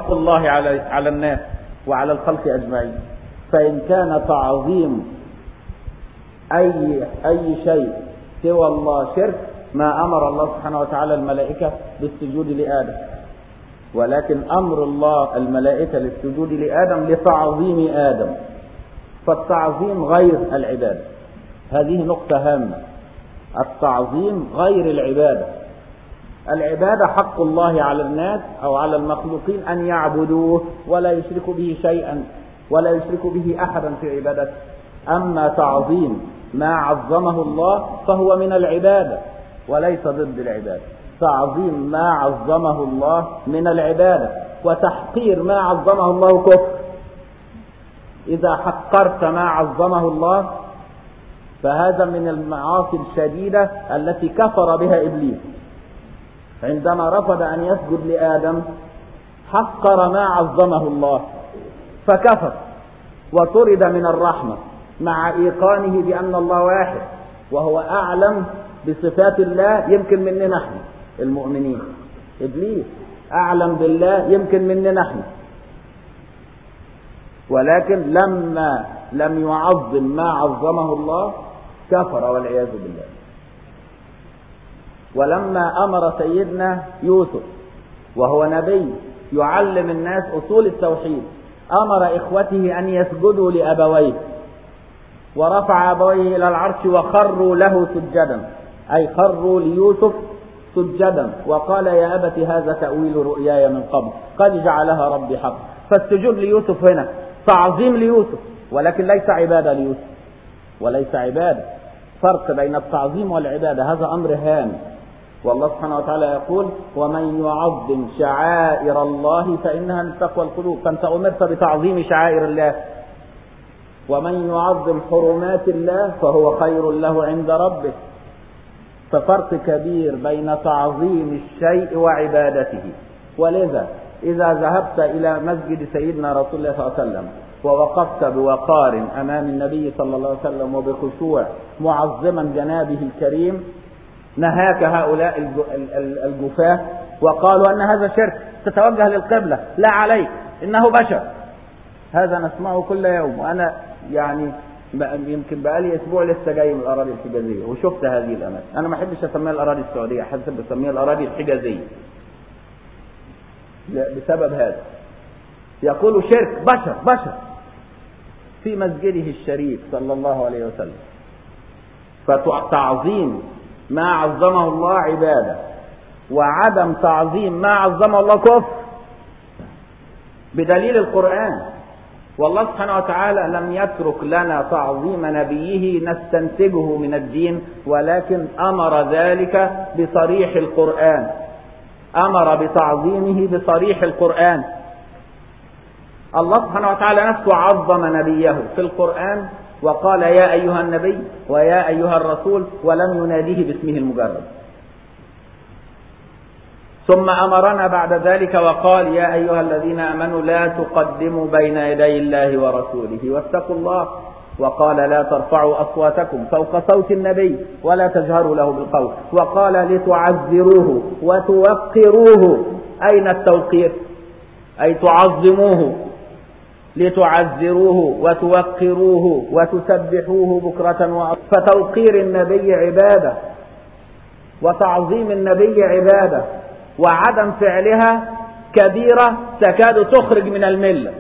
حق الله على على الناس وعلى الخلق أجمعين فإن كان تعظيم أي أي شيء سوى الله شرك ما أمر الله سبحانه وتعالى الملائكة بالسجود لآدم ولكن أمر الله الملائكة للسجود لآدم لتعظيم آدم فالتعظيم غير العبادة هذه نقطة هامة التعظيم غير العبادة العبادة حق الله على الناس أو على المخلوقين أن يعبدوه ولا يشركوا به شيئا ولا يشركوا به أحدا في عبادته أما تعظيم ما عظمه الله فهو من العبادة وليس ضد العبادة تعظيم ما عظمه الله من العبادة وتحقير ما عظمه الله كفر إذا حقرت ما عظمه الله فهذا من المعاصي الشديدة التي كفر بها إبليس عندما رفض أن يسجد لآدم حقر ما عظمه الله فكفر وطرد من الرحمة مع إيقانه بأن الله واحد وهو أعلم بصفات الله يمكن مننا نحن المؤمنين إبليس أعلم بالله يمكن مننا نحن ولكن لما لم يعظم ما عظمه الله كفر والعياذ بالله ولما أمر سيدنا يوسف وهو نبي يعلم الناس أصول التوحيد أمر إخوته أن يسجدوا لأبويه ورفع أبويه إلى العرش وخروا له سجدا أي خروا ليوسف سجدا وقال يا أبت هذا تأويل رؤياي من قبل قد جعلها ربي حق فالسجود ليوسف هنا تعظيم ليوسف ولكن ليس عبادة ليوسف وليس عبادة فرق بين التعظيم والعبادة هذا أمر هام والله سبحانه وتعالى يقول ومن يعظم شعائر الله فإنها من تقوى القلوب فأنت أمرت بتعظيم شعائر الله ومن يعظم حرمات الله فهو خير له عند ربه ففرق كبير بين تعظيم الشيء وعبادته ولذا إذا ذهبت إلى مسجد سيدنا رسول الله صلى الله عليه وسلم ووقفت بوقار أمام النبي صلى الله عليه وسلم وبخشوع معظما جنابه الكريم نهاك هؤلاء الجفاة وقالوا أن هذا شرك تتوجه للقبلة لا عليك إنه بشر هذا نسمعه كل يوم وأنا يعني يمكن بقالي اسبوع لسه جاي من الاراضي الحجازيه وشفت هذه الاماكن انا ما احبش اسميها الاراضي السعوديه احب اسميها الاراضي الحجازيه بسبب هذا يقول شرك بشر بشر في مسجده الشريف صلى الله عليه وسلم فتعظيم ما عظمه الله عباده وعدم تعظيم ما عظمه الله كفر بدليل القران والله سبحانه وتعالى لم يترك لنا تعظيم نبيه نستنتجه من الدين ولكن امر ذلك بصريح القران امر بتعظيمه بصريح القران الله سبحانه وتعالى نفسه عظم نبيه في القران وقال يا ايها النبي ويا ايها الرسول ولم يناديه باسمه المجرد ثم امرنا بعد ذلك وقال يا ايها الذين امنوا لا تقدموا بين يدي الله ورسوله واتقوا الله وقال لا ترفعوا اصواتكم فوق صوت النبي ولا تجهروا له بالقول وقال لتعزروه وتوقروه اين التوقير اي تعظموه لتعزروه وتوقروه وتسبحوه بكرة وأصلا فتوقير النبي عبادة وتعظيم النبي عباده وعدم فعلها كبيرة تكاد تخرج من الملة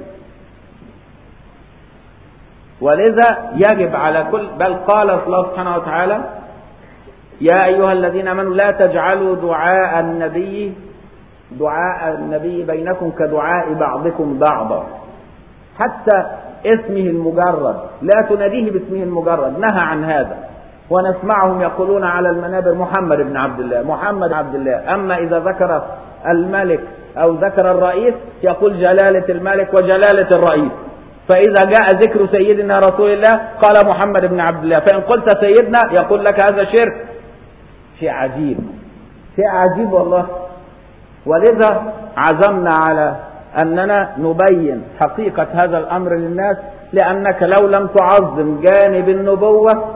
ولذا يجب على كل بل قال الله سبحانه وتعالى يا أيها الذين آمنوا لا تجعلوا دعاء النبي دعاء النبي بينكم كدعاء بعضكم بعضا حتى اسمه المجرد لا تناديه باسمه المجرد نهى عن هذا ونسمعهم يقولون على المنابر محمد بن عبد الله محمد عبد الله أما إذا ذكر الملك أو ذكر الرئيس يقول جلالة الملك وجلالة الرئيس فإذا جاء ذكر سيدنا رسول الله قال محمد بن عبد الله فإن قلت سيدنا يقول لك هذا شرك شيء عجيب شيء عجيب والله ولذا عزمنا على أننا نبين حقيقة هذا الأمر للناس لأنك لو لم تعظم جانب النبوة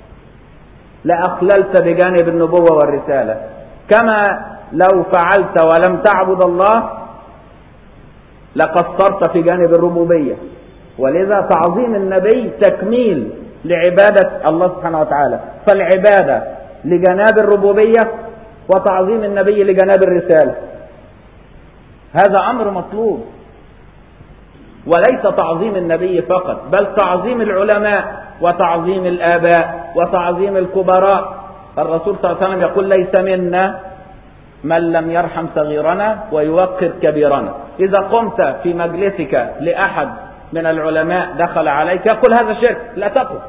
لأخللت بجانب النبوة والرسالة كما لو فعلت ولم تعبد الله لقصرت في جانب الربوبية ولذا تعظيم النبي تكميل لعبادة الله سبحانه وتعالى فالعبادة لجناب الربوبية وتعظيم النبي لجناب الرسالة هذا أمر مطلوب وليس تعظيم النبي فقط بل تعظيم العلماء وتعظيم الآباء وتعظيم الكبراء الرسول صلى الله عليه وسلم يقول ليس منا من لم يرحم صغيرنا ويوقر كبيرنا إذا قمت في مجلسك لأحد من العلماء دخل عليك يقول هذا شرك لا تقل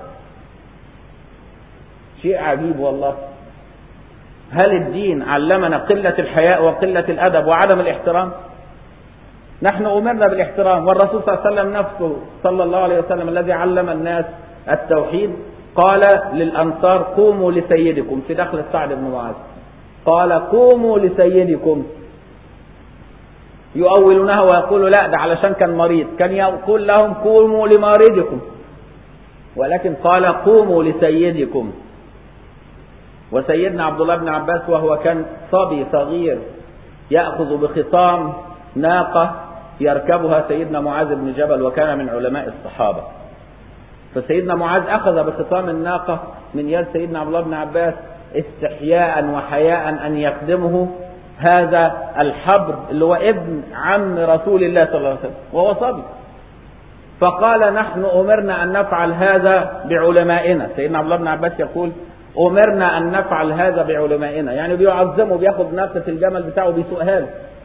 شيء عجيب والله هل الدين علمنا قلة الحياء وقلة الأدب وعدم الاحترام نحن أمرنا بالاحترام والرسول صلى الله عليه وسلم نفسه صلى الله عليه وسلم الذي علم الناس التوحيد قال للأنصار قوموا لسيدكم في دخل سعد بن معاذ قال قوموا لسيدكم يؤولونها ويقولوا لا ده علشان كان مريض كان يقول لهم قوموا لمارضكم ولكن قال قوموا لسيدكم وسيدنا عبد الله بن عباس وهو كان صبي صغير يأخذ بخطام ناقة يركبها سيدنا معاذ بن جبل وكان من علماء الصحابة فسيدنا معاذ أخذ بخطام الناقة من يد سيدنا عبد الله بن عباس استحياء وحياء أن يخدمه هذا الحبر اللي هو ابن عم رسول الله صلى الله عليه وسلم وهو صبي فقال نحن أمرنا أن نفعل هذا بعلمائنا سيدنا عبد الله بن عباس يقول أمرنا أن نفعل هذا بعلمائنا يعني بيعظمه بياخد ناقة الجمل بتاعه بيسوقها له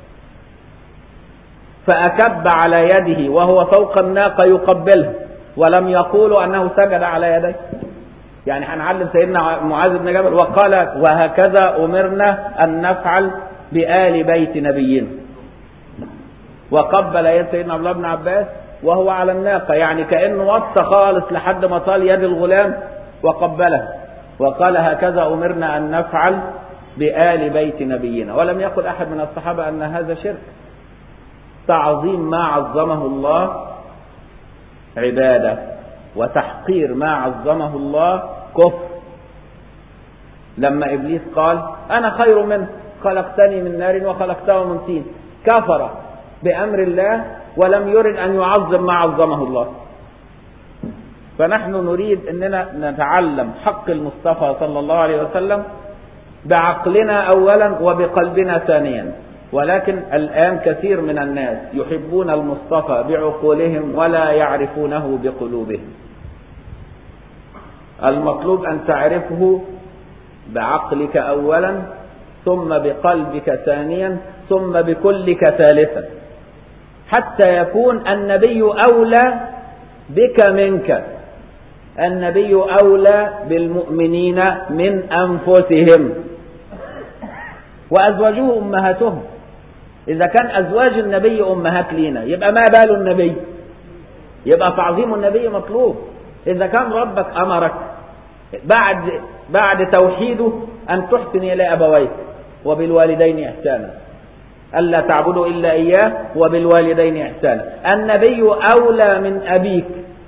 فأكب على يده وهو فوق الناقة يقبلها ولم يقولوا أنه سجد على يديه يعني هنعلم سيدنا معاذ بن جبل وقال وهكذا أمرنا أن نفعل بآل بيت نبينا وقبل يد سيدنا عبد الله بن عباس وهو على الناقة يعني كأنه وصى خالص لحد ما طال يد الغلام وقبلها وقال هكذا أمرنا أن نفعل بآل بيت نبينا ولم يقل أحد من الصحابة أن هذا شرك تعظيم ما عظمه الله عبادة وتحقير ما عظمه الله كفر لما إبليس قال أنا خير منه خلقتني من نار وخلقته من طين كفر بأمر الله ولم يرد أن يعظم ما عظمه الله فنحن نريد أننا نتعلم حق المصطفى صلى الله عليه وسلم بعقلنا أولا وبقلبنا ثانيا ولكن الآن كثير من الناس يحبون المصطفى بعقولهم ولا يعرفونه بقلوبهم المطلوب أن تعرفه بعقلك أولا ثم بقلبك ثانيا ثم بكلك ثالثا حتى يكون النبي أولى بك منك النبي أولى بالمؤمنين من أنفسهم وأزواجه أمهاتهم إذا كان أزواج النبي أمهات لينا يبقى ما بال النبي يبقى تعظيم النبي مطلوب إذا كان ربك أمرك بعد بعد توحيده أن تحسن إلى أبويك وبالوالدين إحسانا ألا تعبدوا إلا إياه وبالوالدين إحسانا النبي أولى من أبيك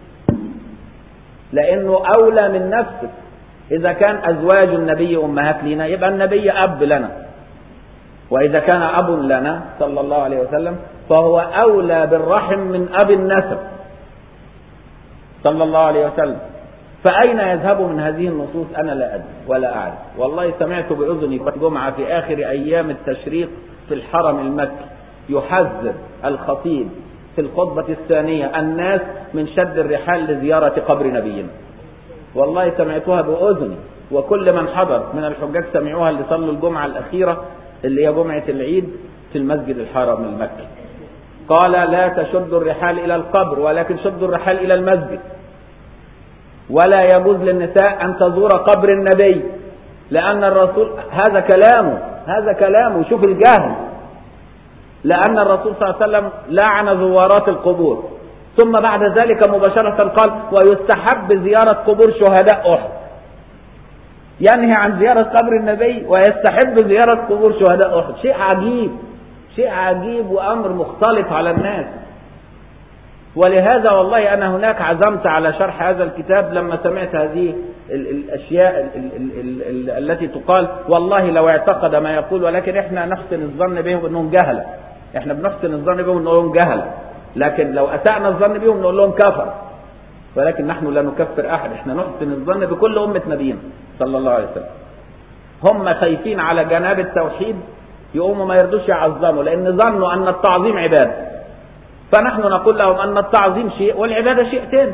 لأنه أولى من نفسك إذا كان أزواج النبي أمهات لنا يبقى النبي أب لنا وإذا كان أب لنا صلى الله عليه وسلم فهو أولى بالرحم من أب النسب صلى الله عليه وسلم فأين يذهب من هذه النصوص أنا لا أدري ولا أعرف والله سمعت بأذني جمعة في آخر أيام التشريق في الحرم المكي يحذر الخطيب في الخطبة الثانية الناس من شد الرحال لزيارة قبر نبينا والله سمعتها بأذني وكل من حضر من الحجاج سمعوها اللي صلوا الجمعة الأخيرة اللي هي جمعة العيد في المسجد الحرم المكي قال لا تشد الرحال إلى القبر ولكن شدوا الرحال إلى المسجد ولا يجوز للنساء أن تزور قبر النبي لأن الرسول هذا كلامه هذا كلامه شوف الجهل لأن الرسول صلى الله عليه وسلم لعن زوارات القبور ثم بعد ذلك مباشرة قال ويستحب زيارة قبور شهداء أحد ينهي عن زيارة قبر النبي ويستحب زيارة قبور شهداء أحد شيء عجيب شيء عجيب وأمر مختلف على الناس ولهذا والله أنا هناك عزمت على شرح هذا الكتاب لما سمعت هذه الأشياء ال ال ال ال التي تقال والله لو اعتقد ما يقول ولكن احنا نحسن الظن بهم أنهم جهلة احنا بنحسن الظن بهم نقول لهم جهل لكن لو اسأنا الظن بهم نقول لهم كفر ولكن نحن لا نكفر احد احنا نحسن الظن بكل امة نبينا صلى الله عليه وسلم هم خايفين على جناب التوحيد يقوموا ما يرضوش يعظموا لان ظنوا ان التعظيم عباده فنحن نقول لهم ان التعظيم شيء والعباده شيء تاني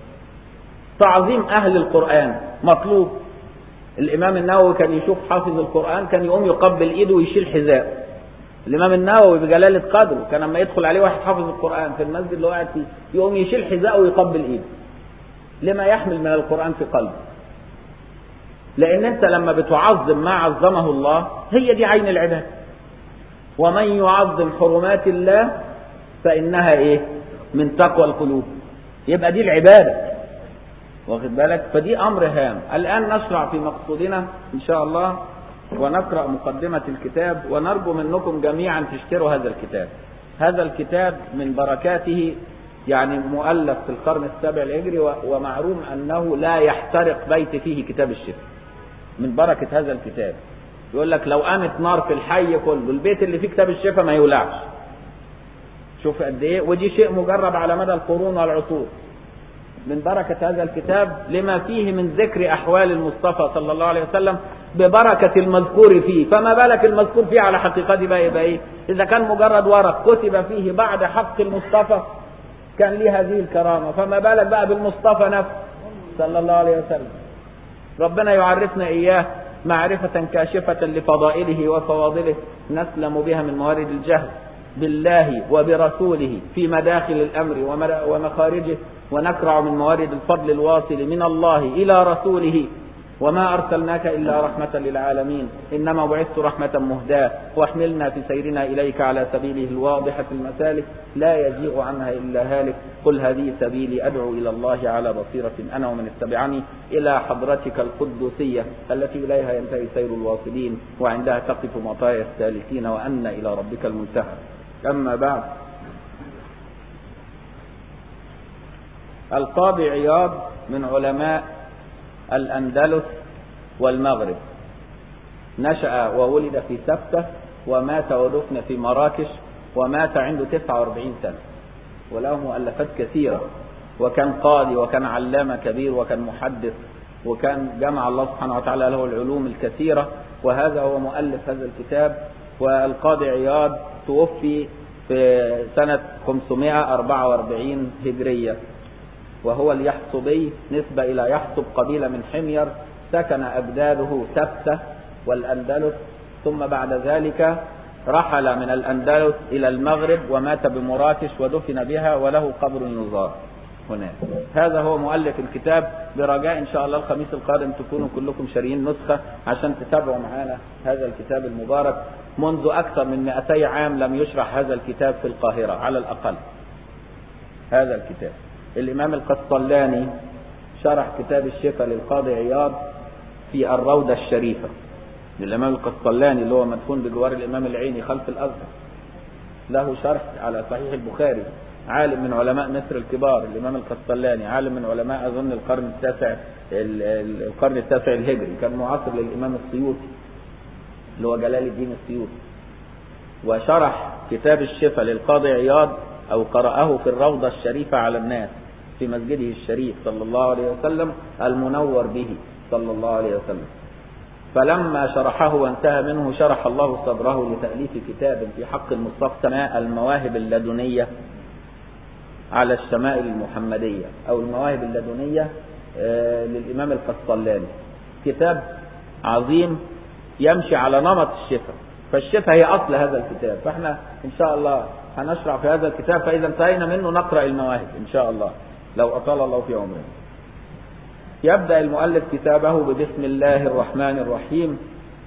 تعظيم اهل القران مطلوب الامام النووي كان يشوف حافظ القران كان يقوم يقبل ايده ويشيل حذاء الامام النووي بجلاله قدره كان لما يدخل عليه واحد حافظ القران في المسجد اللي هو قاعد فيه يقوم يشيل حذاءه ويقبل ايده لما يحمل من القران في قلبه لان انت لما بتعظم ما عظمه الله هي دي عين العباده ومن يعظم حرمات الله فانها ايه من تقوى القلوب يبقى دي العباده واخد بالك فدي امر هام الان نشرع في مقصودنا ان شاء الله ونقرا مقدمه الكتاب ونرجو منكم جميعا تشتروا هذا الكتاب هذا الكتاب من بركاته يعني مؤلف في القرن السابع الهجري ومعلوم انه لا يحترق بيت فيه كتاب الشفاء من بركه هذا الكتاب يقول لك لو قامت نار في الحي كله البيت اللي فيه كتاب الشفاء ما يولعش شوف قد ايه ودي شيء مجرب على مدى القرون والعصور من بركة هذا الكتاب لما فيه من ذكر أحوال المصطفى صلى الله عليه وسلم ببركة المذكور فيه فما بالك المذكور فيه على حقيقته بقى يبقى إيه إذا كان مجرد ورق كتب فيه بعد حق المصطفى كان ليه هذه الكرامة فما بالك بقى بالمصطفى نفسه صلى الله عليه وسلم ربنا يعرفنا إياه معرفة كاشفة لفضائله وفواضله نسلم بها من موارد الجهل بالله وبرسوله في مداخل الأمر ومخارجه ونكرع من موارد الفضل الواصل من الله إلى رسوله وما أرسلناك إلا رحمة للعالمين إنما بعثت رحمة مهداة واحملنا في سيرنا إليك على سبيله الواضحة المسالك لا يزيغ عنها إلا هالك قل هذه سبيلي أدعو إلى الله على بصيرة أنا ومن اتبعني إلى حضرتك القدسية التي إليها ينتهي سير الواصلين وعندها تقف مطايا السالكين وأن إلى ربك المنتهى أما بعد القاضي عياض من علماء الأندلس والمغرب نشأ وولد في سبتة ومات ودفن في مراكش ومات عنده 49 سنة وله مؤلفات كثيرة وكان قاضي وكان علامة كبير وكان محدث وكان جمع الله سبحانه وتعالى له العلوم الكثيرة وهذا هو مؤلف هذا الكتاب والقاضي عياض توفي في سنة 544 هجرية وهو اليحصبي نسبة إلى يحصب قبيلة من حمير سكن أجداده سبتة والأندلس ثم بعد ذلك رحل من الأندلس إلى المغرب ومات بمراكش ودفن بها وله قبر يزار هناك هذا هو مؤلف الكتاب برجاء إن شاء الله الخميس القادم تكونوا كلكم شاريين نسخة عشان تتابعوا معانا هذا الكتاب المبارك منذ أكثر من 200 عام لم يشرح هذا الكتاب في القاهرة على الأقل هذا الكتاب الإمام القسطلاني شرح كتاب الشفاء للقاضي عياض في الروضة الشريفة للإمام القسطلاني اللي هو مدفون بجوار الإمام العيني خلف الأزهر له شرح على صحيح البخاري عالم من علماء مصر الكبار الإمام القسطلاني عالم من علماء أظن القرن التاسع القرن التاسع الهجري كان معاصر للإمام السيوطي اللي هو جلال الدين السيوطي وشرح كتاب الشفاء للقاضي عياض أو قرأه في الروضة الشريفة على الناس في مسجده الشريف صلى الله عليه وسلم المنور به صلى الله عليه وسلم فلما شرحه وانتهى منه شرح الله صدره لتأليف كتاب في حق المصطفى سماء المواهب اللدنية على الشمائل المحمدية أو المواهب اللدنية للإمام القسطلاني كتاب عظيم يمشي على نمط الشفاء فالشفاء هي أصل هذا الكتاب فاحنا إن شاء الله هنشرع في هذا الكتاب فإذا انتهينا منه نقرأ المواهب إن شاء الله لو أطال الله في عمرنا يبدأ المؤلف كتابه ببسم الله الرحمن الرحيم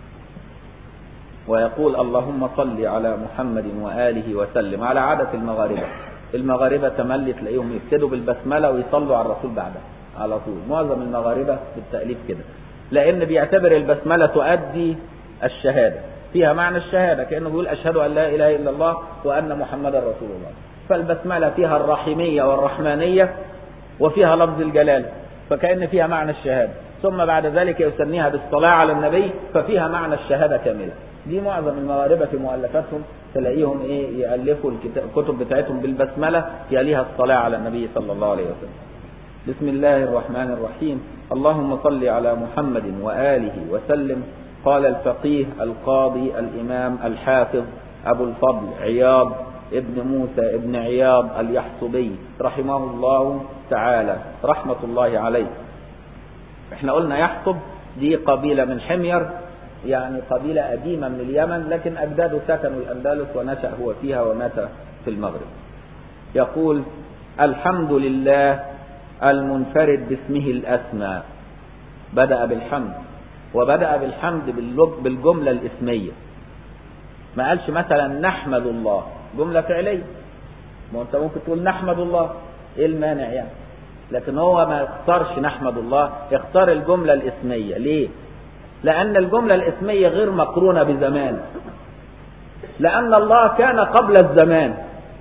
ويقول اللهم صل على محمد وآله وسلم على عادة المغاربة المغاربة تملي تلاقيهم يبتدوا بالبسملة ويصلوا على الرسول بعدها على طول معظم المغاربة في التأليف كده لأن بيعتبر البسملة تؤدي الشهادة فيها معنى الشهادة كأنه بيقول أشهد أن لا إله إلا الله وأن محمدا رسول الله فالبسملة فيها الرحيمية والرحمانية وفيها لفظ الجلال فكأن فيها معنى الشهادة ثم بعد ذلك يسميها بالصلاة على النبي ففيها معنى الشهادة كاملة دي معظم المغاربة في مؤلفاتهم تلاقيهم ايه يألفوا الكتب بتاعتهم بالبسملة يليها الصلاة على النبي صلى الله عليه وسلم بسم الله الرحمن الرحيم اللهم صل على محمد وآله وسلم قال الفقيه القاضي الإمام الحافظ أبو الفضل عياض ابن موسى ابن عياض اليحصبي رحمه الله تعالى رحمة الله عليه احنا قلنا يحصب دي قبيلة من حمير يعني قبيلة قديمة من اليمن لكن أجداده سكنوا الأندلس ونشأ هو فيها ومات في المغرب يقول الحمد لله المنفرد باسمه الأسمى بدأ بالحمد وبدأ بالحمد بالجملة الإسمية ما قالش مثلا نحمد الله جملة فعلية ما انت ممكن تقول نحمد الله ايه المانع يعني لكن هو ما اختارش نحمد الله اختار الجملة الاسمية ليه لان الجملة الاسمية غير مقرونة بزمان لان الله كان قبل الزمان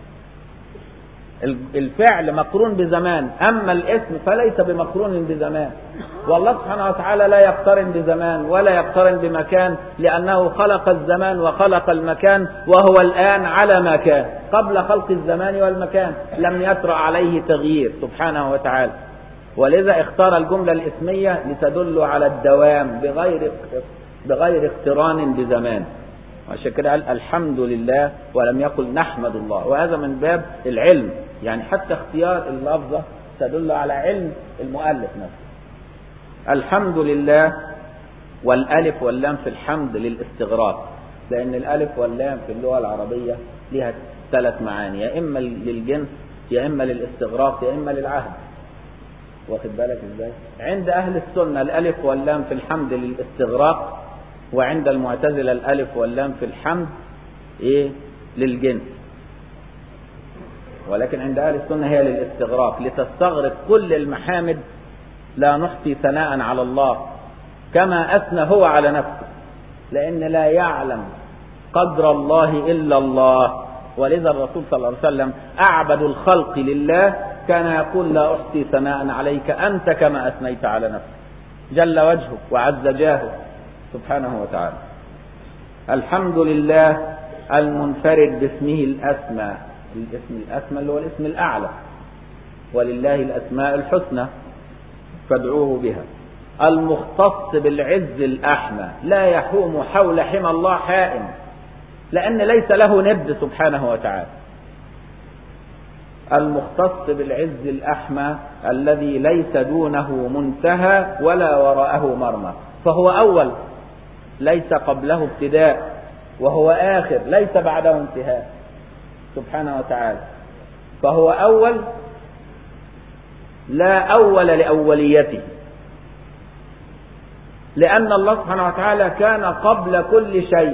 الفعل مقرون بزمان اما الاسم فليس بمقرون بزمان والله سبحانه وتعالى لا يقترن بزمان ولا يقترن بمكان لانه خلق الزمان وخلق المكان وهو الان على ما كان قبل خلق الزمان والمكان لم يطرا عليه تغيير سبحانه وتعالى ولذا اختار الجمله الاسميه لتدل على الدوام بغير بغير اقتران بزمان عشان كده قال الحمد لله ولم يقل نحمد الله وهذا من باب العلم يعني حتى اختيار اللفظة تدل على علم المؤلف نفسه الحمد لله والألف واللام في الحمد للاستغراق لأن الألف واللام في اللغة العربية لها ثلاث معاني يا إما للجنس يا إما للاستغراق يا إما للعهد واخد بالك ازاي عند أهل السنة الألف واللام في الحمد للاستغراق وعند المعتزلة الألف واللام في الحمد إيه للجنس ولكن عند أهل السنة هي للاستغراق لتستغرق كل المحامد لا نحصي ثناء على الله كما أثنى هو على نفسه لأن لا يعلم قدر الله إلا الله ولذا الرسول صلى الله عليه وسلم أعبد الخلق لله كان يقول لا أحصي ثناء عليك أنت كما أثنيت على نفسك جل وجهه وعز جاهه سبحانه وتعالى الحمد لله المنفرد باسمه الأسمى الاسم الأسمى اللي هو الاسم الأعلى ولله الأسماء الحسنى فادعوه بها المختص بالعز الأحمى لا يحوم حول حمى الله حائم لأن ليس له ند سبحانه وتعالى المختص بالعز الأحمى الذي ليس دونه منتهى ولا وراءه مرمى فهو أول ليس قبله ابتداء وهو آخر ليس بعده انتهاء سبحانه وتعالى فهو أول لا أول لأوليته لأن الله سبحانه وتعالى كان قبل كل شيء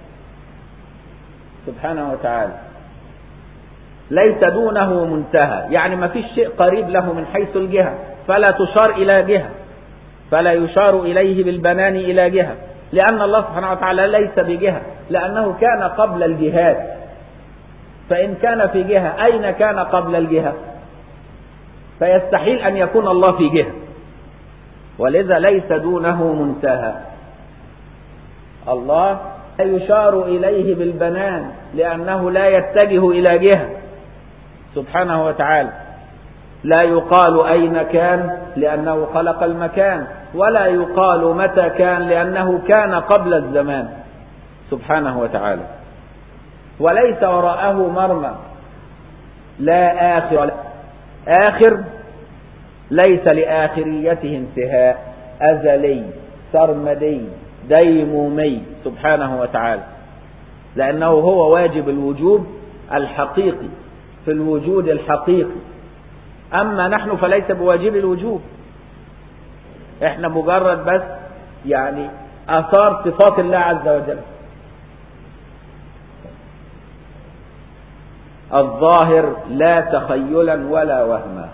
سبحانه وتعالى ليس دونه منتهى يعني ما فيش شيء قريب له من حيث الجهة فلا تشار إلى جهة فلا يشار إليه بالبنان إلى جهة لأن الله سبحانه وتعالى ليس بجهة لأنه كان قبل الجهات فإن كان في جهة أين كان قبل الجهة فيستحيل أن يكون الله في جهة ولذا ليس دونه منتهى الله لا يشار إليه بالبنان لأنه لا يتجه إلى جهة سبحانه وتعالى لا يقال أين كان لأنه خلق المكان ولا يقال متى كان لأنه كان قبل الزمان سبحانه وتعالى وليس وراءه مرمى لا آخر آخر ليس لآخريته انتهاء أزلي سرمدي ديمومي سبحانه وتعالى لأنه هو واجب الوجوب الحقيقي في الوجود الحقيقي أما نحن فليس بواجب الوجوب احنا مجرد بس يعني آثار صفات الله عز وجل الظاهر لا تخيلا ولا وهما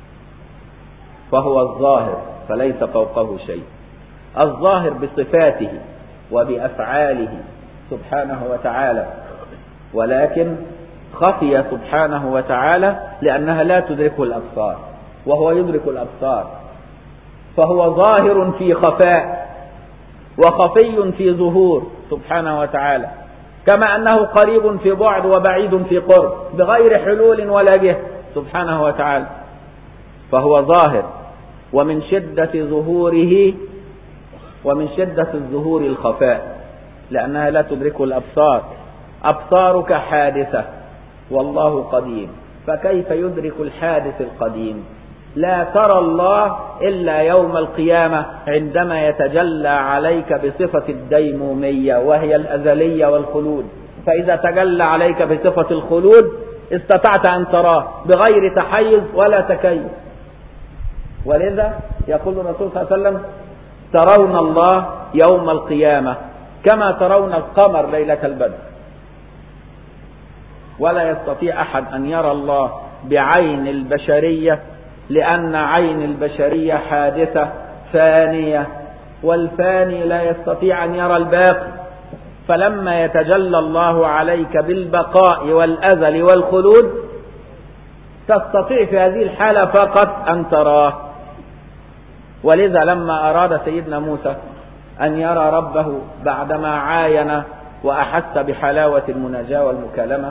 فهو الظاهر فليس فوقه شيء الظاهر بصفاته وبافعاله سبحانه وتعالى ولكن خفي سبحانه وتعالى لانها لا تدركه الابصار وهو يدرك الابصار فهو ظاهر في خفاء وخفي في ظهور سبحانه وتعالى كما أنه قريب في بعد وبعيد في قرب بغير حلول ولا جهة سبحانه وتعالى فهو ظاهر ومن شدة ظهوره ومن شدة الظهور الخفاء لأنها لا تدركه الأبصار أبصارك حادثة والله قديم فكيف يدرك الحادث القديم لا ترى الله إلا يوم القيامة عندما يتجلى عليك بصفة الديمومية وهي الأزلية والخلود فإذا تجلى عليك بصفة الخلود استطعت أن تراه بغير تحيز ولا تكيف ولذا يقول الرسول صلى الله عليه وسلم ترون الله يوم القيامة كما ترون القمر ليلة البدر ولا يستطيع أحد أن يرى الله بعين البشرية لأن عين البشرية حادثة فانية والفاني لا يستطيع أن يرى الباقي فلما يتجلى الله عليك بالبقاء والأزل والخلود تستطيع في هذه الحالة فقط أن تراه ولذا لما أراد سيدنا موسى أن يرى ربه بعدما عاين وأحس بحلاوة المناجاة والمكالمة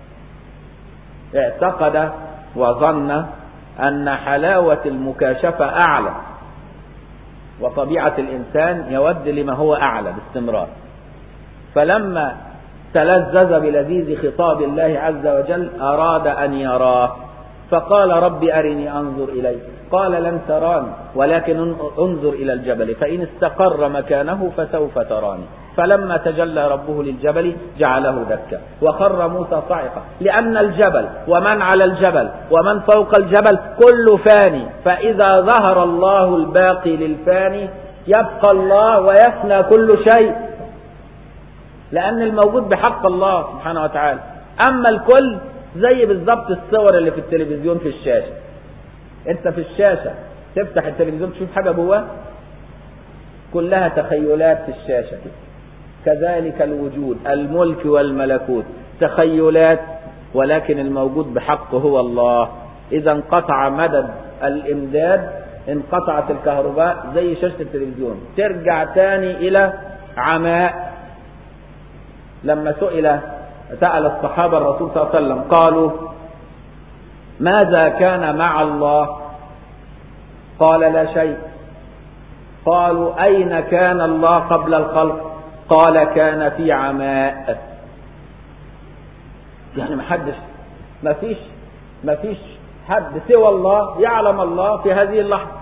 اعتقد وظن أن حلاوة المكاشفة أعلى وطبيعة الإنسان يود لما هو أعلى باستمرار فلما تلذذ بلذيذ خطاب الله عز وجل أراد أن يراه فقال رب أرني أنظر إليك قال لن تراني ولكن انظر إلى الجبل فإن استقر مكانه فسوف تراني فلما تجلى ربه للجبل جعله دكا وخر موسى صاعقا لأن الجبل ومن على الجبل ومن فوق الجبل كل فاني فإذا ظهر الله الباقي للفاني يبقى الله ويفنى كل شيء لأن الموجود بحق الله سبحانه وتعالى أما الكل زي بالظبط الصور اللي في التلفزيون في الشاشة انت في الشاشة تفتح التلفزيون تشوف حاجة جواه كلها تخيلات في الشاشة كده كذلك الوجود الملك والملكوت تخيلات ولكن الموجود بحق هو الله إذا انقطع مدد الإمداد انقطعت الكهرباء زي شاشة التلفزيون ترجع تاني إلى عماء لما سئل سأل الصحابة الرسول صلى الله عليه وسلم قالوا ماذا كان مع الله قال لا شيء قالوا أين كان الله قبل الخلق قال كان في عماء يعني ما حدش ما فيش ما فيش حد سوى الله يعلم الله في هذه اللحظة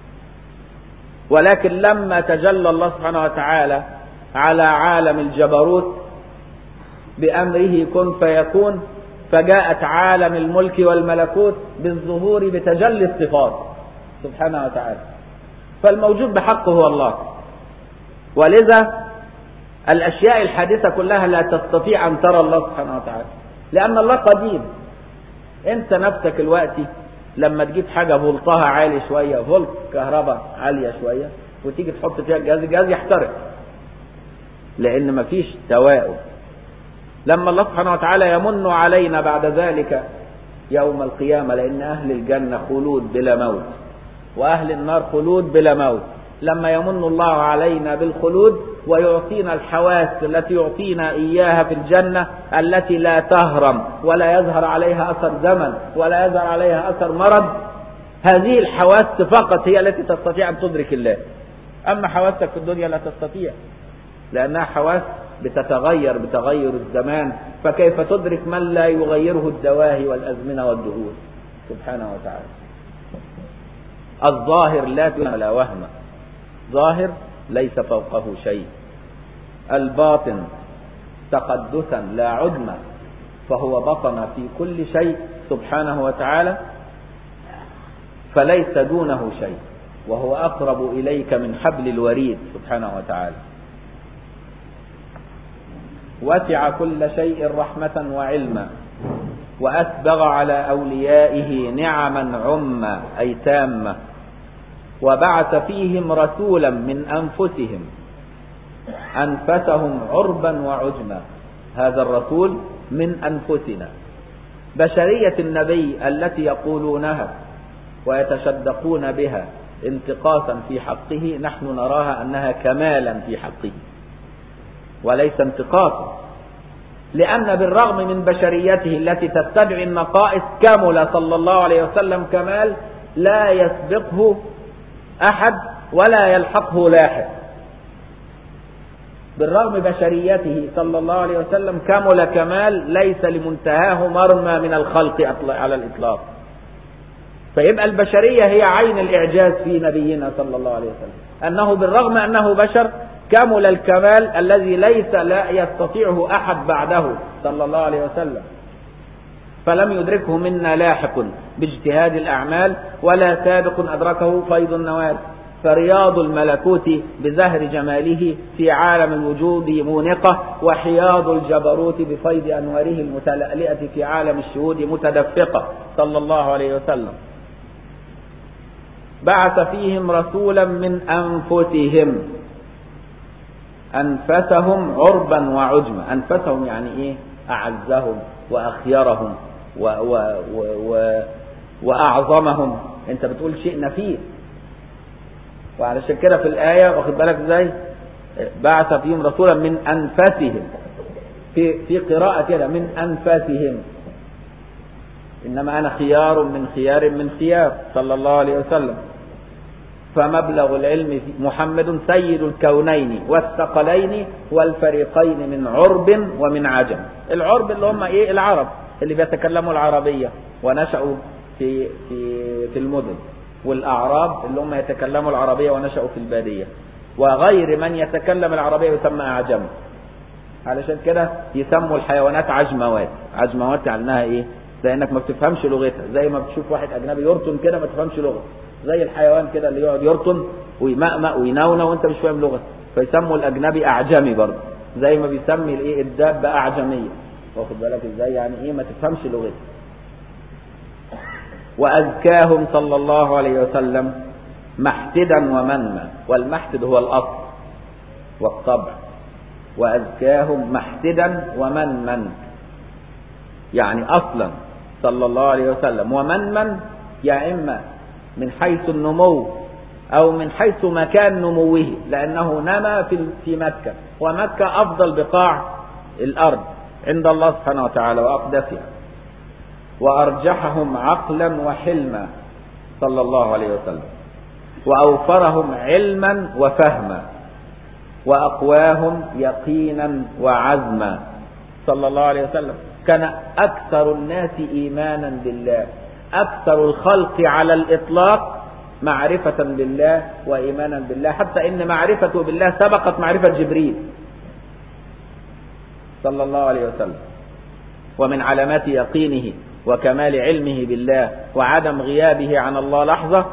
ولكن لما تجلى الله سبحانه وتعالى على عالم الجبروت بأمره كن فيكون فجاءت عالم الملك والملكوت بالظهور بتجلي الصفات سبحانه وتعالى فالموجود بحق هو الله ولذا الأشياء الحادثة كلها لا تستطيع أن ترى الله سبحانه وتعالى لأن الله قديم أنت نفسك الوقت لما تجيب حاجة فولتها عالي شوية فولت كهرباء عالية شوية وتيجي تحط فيها الجهاز الجهاز يحترق لأن مفيش توائم لما الله سبحانه وتعالى يمن علينا بعد ذلك يوم القيامة لأن أهل الجنة خلود بلا موت وأهل النار خلود بلا موت لما يمن الله علينا بالخلود ويعطينا الحواس التي يعطينا إياها في الجنة التي لا تهرم ولا يظهر عليها أثر زمن ولا يظهر عليها أثر مرض هذه الحواس فقط هي التي تستطيع أن تدرك الله أما حواسك في الدنيا لا تستطيع لأنها حواس بتتغير بتغير الزمان فكيف تدرك من لا يغيره الدواهي والأزمنة والدهور سبحانه وتعالى الظاهر لا ولا وهم ظاهر ليس فوقه شيء الباطن تقدسا لا عدم فهو بطن في كل شيء سبحانه وتعالى فليس دونه شيء وهو أقرب إليك من حبل الوريد سبحانه وتعالى وسع كل شيء رحمة وعلما وأسبغ على أوليائه نعما عما أي تامة وبعث فيهم رسولا من أنفسهم أنفسهم عربا وعجما هذا الرسول من أنفسنا بشرية النبي التي يقولونها ويتشدقون بها انتقاصا في حقه نحن نراها أنها كمالا في حقه وليس انتقاصا لأن بالرغم من بشريته التي تستدعي النقائص كمل صلى الله عليه وسلم كمال لا يسبقه أحد ولا يلحقه لاحق بالرغم بشريته صلى الله عليه وسلم كمل كمال ليس لمنتهاه مرمى من الخلق على الإطلاق فيبقى البشرية هي عين الإعجاز في نبينا صلى الله عليه وسلم أنه بالرغم أنه بشر كمل الكمال الذي ليس لا يستطيعه أحد بعده صلى الله عليه وسلم فلم يدركه منا لاحق باجتهاد الأعمال ولا سابق أدركه فيض النوال فرياض الملكوت بزهر جماله في عالم الوجود مونقة وحياض الجبروت بفيض أنواره المتلألئة في عالم الشهود متدفقة صلى الله عليه وسلم بعث فيهم رسولا من أنفسهم أنفسهم عربا وعجما أنفسهم يعني إيه أعزهم وأخيرهم و و و و وأعظمهم أنت بتقول شيء نفيس وعلشان كده في الآية واخد بالك ازاي بعث فيهم رسولا من أنفسهم في في قراءة كده من أنفسهم إنما أنا خيار من خيار من خيار صلى الله عليه وسلم فمبلغ العلم في محمد سيد الكونين والثقلين والفريقين من عرب ومن عجم العرب اللي هم ايه العرب اللي بيتكلموا العربية ونشأوا في في في المدن والأعراب اللي هم يتكلموا العربية ونشأوا في البادية وغير من يتكلم العربية يسمى أعجم علشان كده يسموا الحيوانات عجموات عجموات عنها ايه لانك ما بتفهمش لغتها زي ما بتشوف واحد اجنبي يرطن كده ما تفهمش لغته زي الحيوان كده اللي يقعد يرطن ويمأمأ وينونة وانت مش فاهم لغته فيسموا الاجنبي اعجمي برضه زي ما بيسمي الايه الدابه اعجميه واخد بالك ازاي يعني ايه ما تفهمش لغته وأزكاهم صلى الله عليه وسلم محتدا ومنما والمحتد هو الأصل والطبع وأزكاهم محتدا ومنما يعني أصلا صلى الله عليه وسلم ومنما يا إما من حيث النمو أو من حيث مكان نموه لأنه نما في في مكة ومكة أفضل بقاع الأرض عند الله سبحانه وتعالى وأقدسها وأرجحهم عقلا وحلما صلى الله عليه وسلم وأوفرهم علما وفهما وأقواهم يقينا وعزما صلى الله عليه وسلم كان أكثر الناس إيمانا بالله أكثر الخلق على الإطلاق معرفة بالله وإيمانا بالله حتى إن معرفته بالله سبقت معرفة جبريل صلى الله عليه وسلم ومن علامات يقينه وكمال علمه بالله وعدم غيابه عن الله لحظة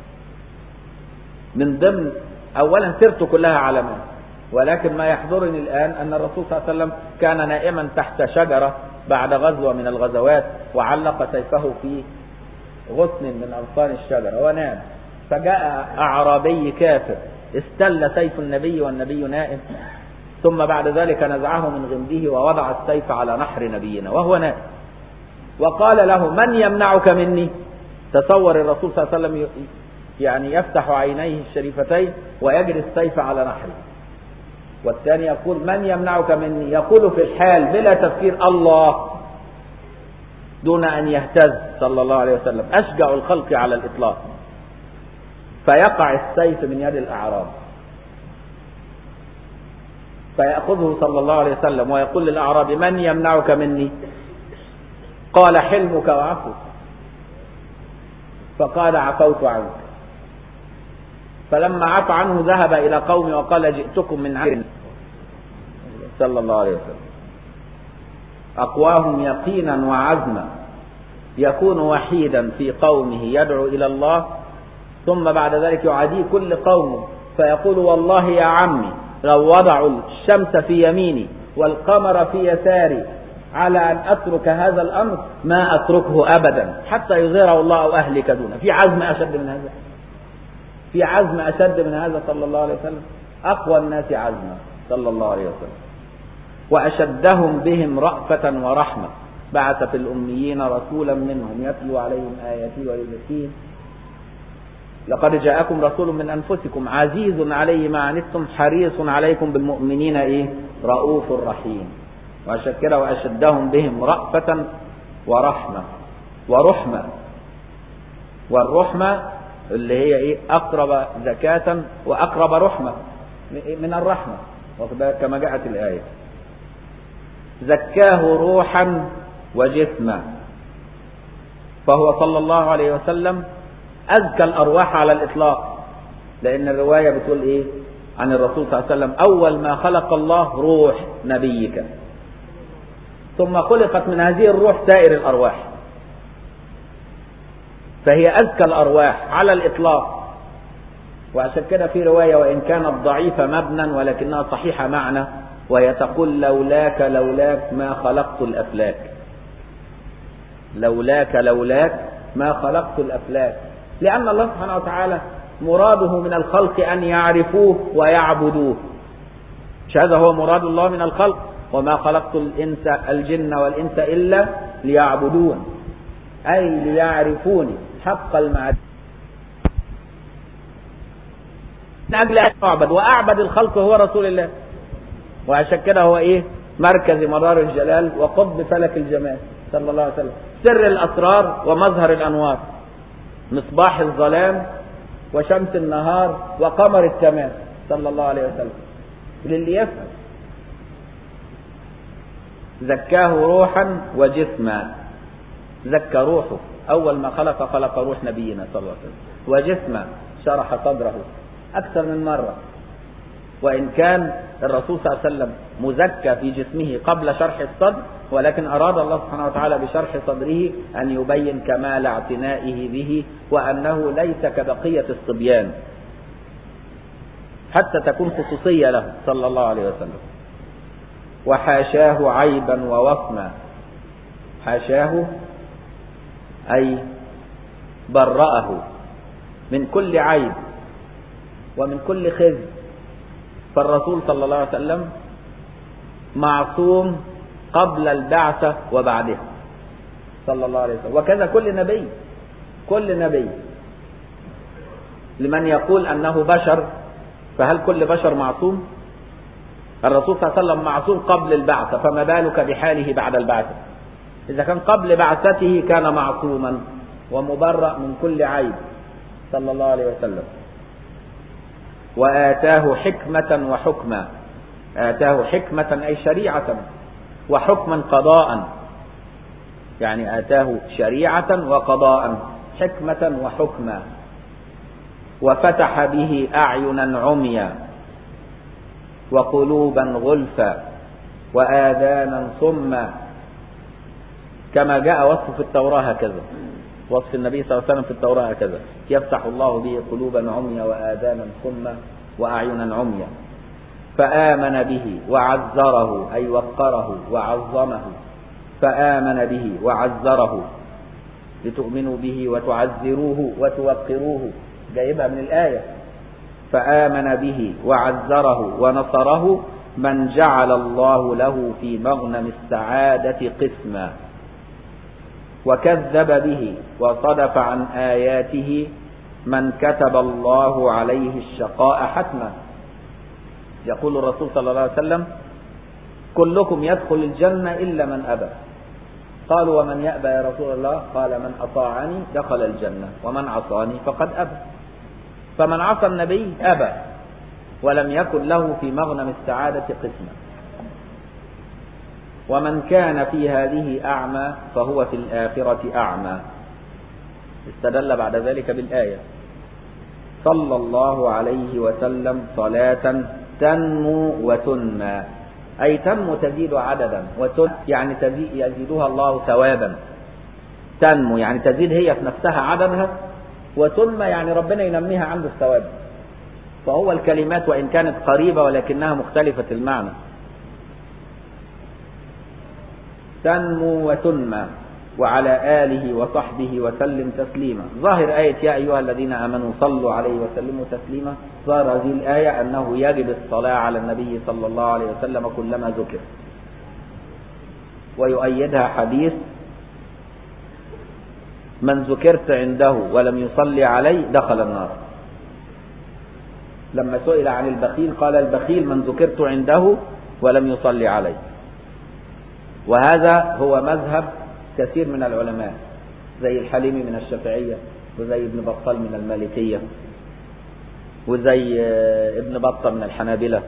من ضمن أولا سيرته كلها علامات ولكن ما يحضرني الآن أن الرسول صلى الله عليه وسلم كان نائما تحت شجرة بعد غزوة من الغزوات وعلق سيفه في غصن من أغصان الشجرة ونام فجاء أعرابي كافر استل سيف النبي والنبي نائم ثم بعد ذلك نزعه من غمده ووضع السيف على نحر نبينا وهو نائم وقال له من يمنعك مني تصور الرسول صلى الله عليه وسلم يعني يفتح عينيه الشريفتين ويجري السيف على نحره والثاني يقول من يمنعك مني يقول في الحال بلا تفكير الله دون أن يهتز صلى الله عليه وسلم أشجع الخلق على الإطلاق فيقع السيف من يد الأعراب فيأخذه صلى الله عليه وسلم ويقول للأعراب من يمنعك مني قال حلمك وعفوك فقال عفوت عنك فلما عفى عنه ذهب إلى قومه وقال جئتكم من عين صلى الله عليه وسلم أقواهم يقينا وعزما يكون وحيدا في قومه يدعو إلى الله ثم بعد ذلك يعاديه كل قوم فيقول والله يا عمي لو وضعوا الشمس في يميني والقمر في يساري على أن أترك هذا الأمر ما أتركه أبدا حتى يظهره الله أو أهلك دونه في عزم أشد من هذا في عزم أشد من هذا صلى الله عليه وسلم أقوى الناس عزما صلى الله عليه وسلم وأشدهم بهم رأفة ورحمة بعث في الأميين رسولا منهم يتلو عليهم آياته ويزكيهم لقد جاءكم رسول من أنفسكم عزيز عليه ما عنتم حريص عليكم بالمؤمنين إيه رؤوف رحيم وعشان كده وأشدهم بهم رأفة ورحمة ورحمة والرحمة اللي هي ايه أقرب زكاة وأقرب رحمة من الرحمة كما جاءت الآية زكاه روحا وجسما فهو صلى الله عليه وسلم أزكى الأرواح على الإطلاق لأن الرواية بتقول إيه عن الرسول صلى الله عليه وسلم أول ما خلق الله روح نبيك ثم خلقت من هذه الروح سائر الأرواح فهي أزكى الأرواح على الإطلاق وعشان كده في رواية وإن كانت ضعيفة مبنى ولكنها صحيحة معنى وهي تقول لولاك لولاك ما خلقت الأفلاك لولاك لولاك ما خلقت الأفلاك لأن الله سبحانه وتعالى مراده من الخلق أن يعرفوه ويعبدوه مش هذا هو مراد الله من الخلق وما خلقت الإنس الجن والإنس إلا ليعبدون أي ليعرفوني حق المعرفة من أجل أن يعبد وأعبد الخلق هو رسول الله وعشان كده هو إيه مركز مرار الجلال وقطب فلك الجمال صلى الله عليه وسلم سر الأسرار ومظهر الأنوار مصباح الظلام وشمس النهار وقمر التمام صلى الله عليه وسلم للي يفهم زكاه روحا وجسما زكى روحه أول ما خلق خلق روح نبينا صلى الله عليه وسلم وجسما شرح صدره أكثر من مرة وإن كان الرسول صلى الله عليه وسلم مزكى في جسمه قبل شرح الصدر ولكن أراد الله سبحانه وتعالى بشرح صدره أن يبين كمال اعتنائه به وأنه ليس كبقية الصبيان حتى تكون خصوصية له صلى الله عليه وسلم وحاشاه عيبا ووصما حاشاه أي برأه من كل عيب ومن كل خزي فالرسول صلى الله عليه وسلم معصوم قبل البعثة وبعدها صلى الله عليه وسلم وكذا كل نبي كل نبي لمن يقول أنه بشر فهل كل بشر معصوم الرسول صلى الله عليه وسلم معصوم قبل البعثة فما بالك بحاله بعد البعثة إذا كان قبل بعثته كان معصوما ومبرأ من كل عيب صلى الله عليه وسلم وآتاه حكمة وحكما آتاه حكمة أي شريعة وحكما قضاء يعني آتاه شريعة وقضاء حكمة وحكما وفتح به أعينا عميا وقلوبا غلفا وآذانا صما كما جاء وصف في التوراة هكذا وصف النبي صلى الله عليه وسلم في التوراة هكذا يفتح الله به قلوبا عميا وآذانا صما وأعينا عميا فآمن به وعزره أي وقره وعظمه فآمن به وعزره لتؤمنوا به وتعزروه وتوقروه جايبها من الآية فآمن به وعزره ونصره من جعل الله له في مغنم السعادة قسما وكذب به وصدف عن آياته من كتب الله عليه الشقاء حتما يقول الرسول صلى الله عليه وسلم كلكم يدخل الجنة إلا من أبى قالوا ومن يأبى يا رسول الله قال من أطاعني دخل الجنة ومن عصاني فقد أبى فمن عصى النبي أبى ولم يكن له في مغنم السعادة قسمة ومن كان في هذه أعمى فهو في الآخرة أعمى استدل بعد ذلك بالآية صلى الله عليه وسلم صلاة تنمو وتنمى أي تنمو تزيد عددا وتن يعني تزيد يزيدها الله ثوابا تنمو يعني تزيد هي في نفسها عددها وتنمى يعني ربنا ينميها عنده الثواب فهو الكلمات وإن كانت قريبة ولكنها مختلفة المعنى تنمو وتنمى وعلى آله وصحبه وسلم تسليما ظاهر آية يا أيها الذين آمنوا صلوا عليه وسلموا تسليما ظاهر هذه الآية أنه يجب الصلاة على النبي صلى الله عليه وسلم كلما ذكر ويؤيدها حديث من ذكرت عنده ولم يصلي عليه دخل النار لما سئل عن البخيل قال البخيل من ذكرت عنده ولم يصلي عليه وهذا هو مذهب كثير من العلماء زي الحليمي من الشافعية وزي ابن بطال من المالكية وزي ابن بطة من الحنابلة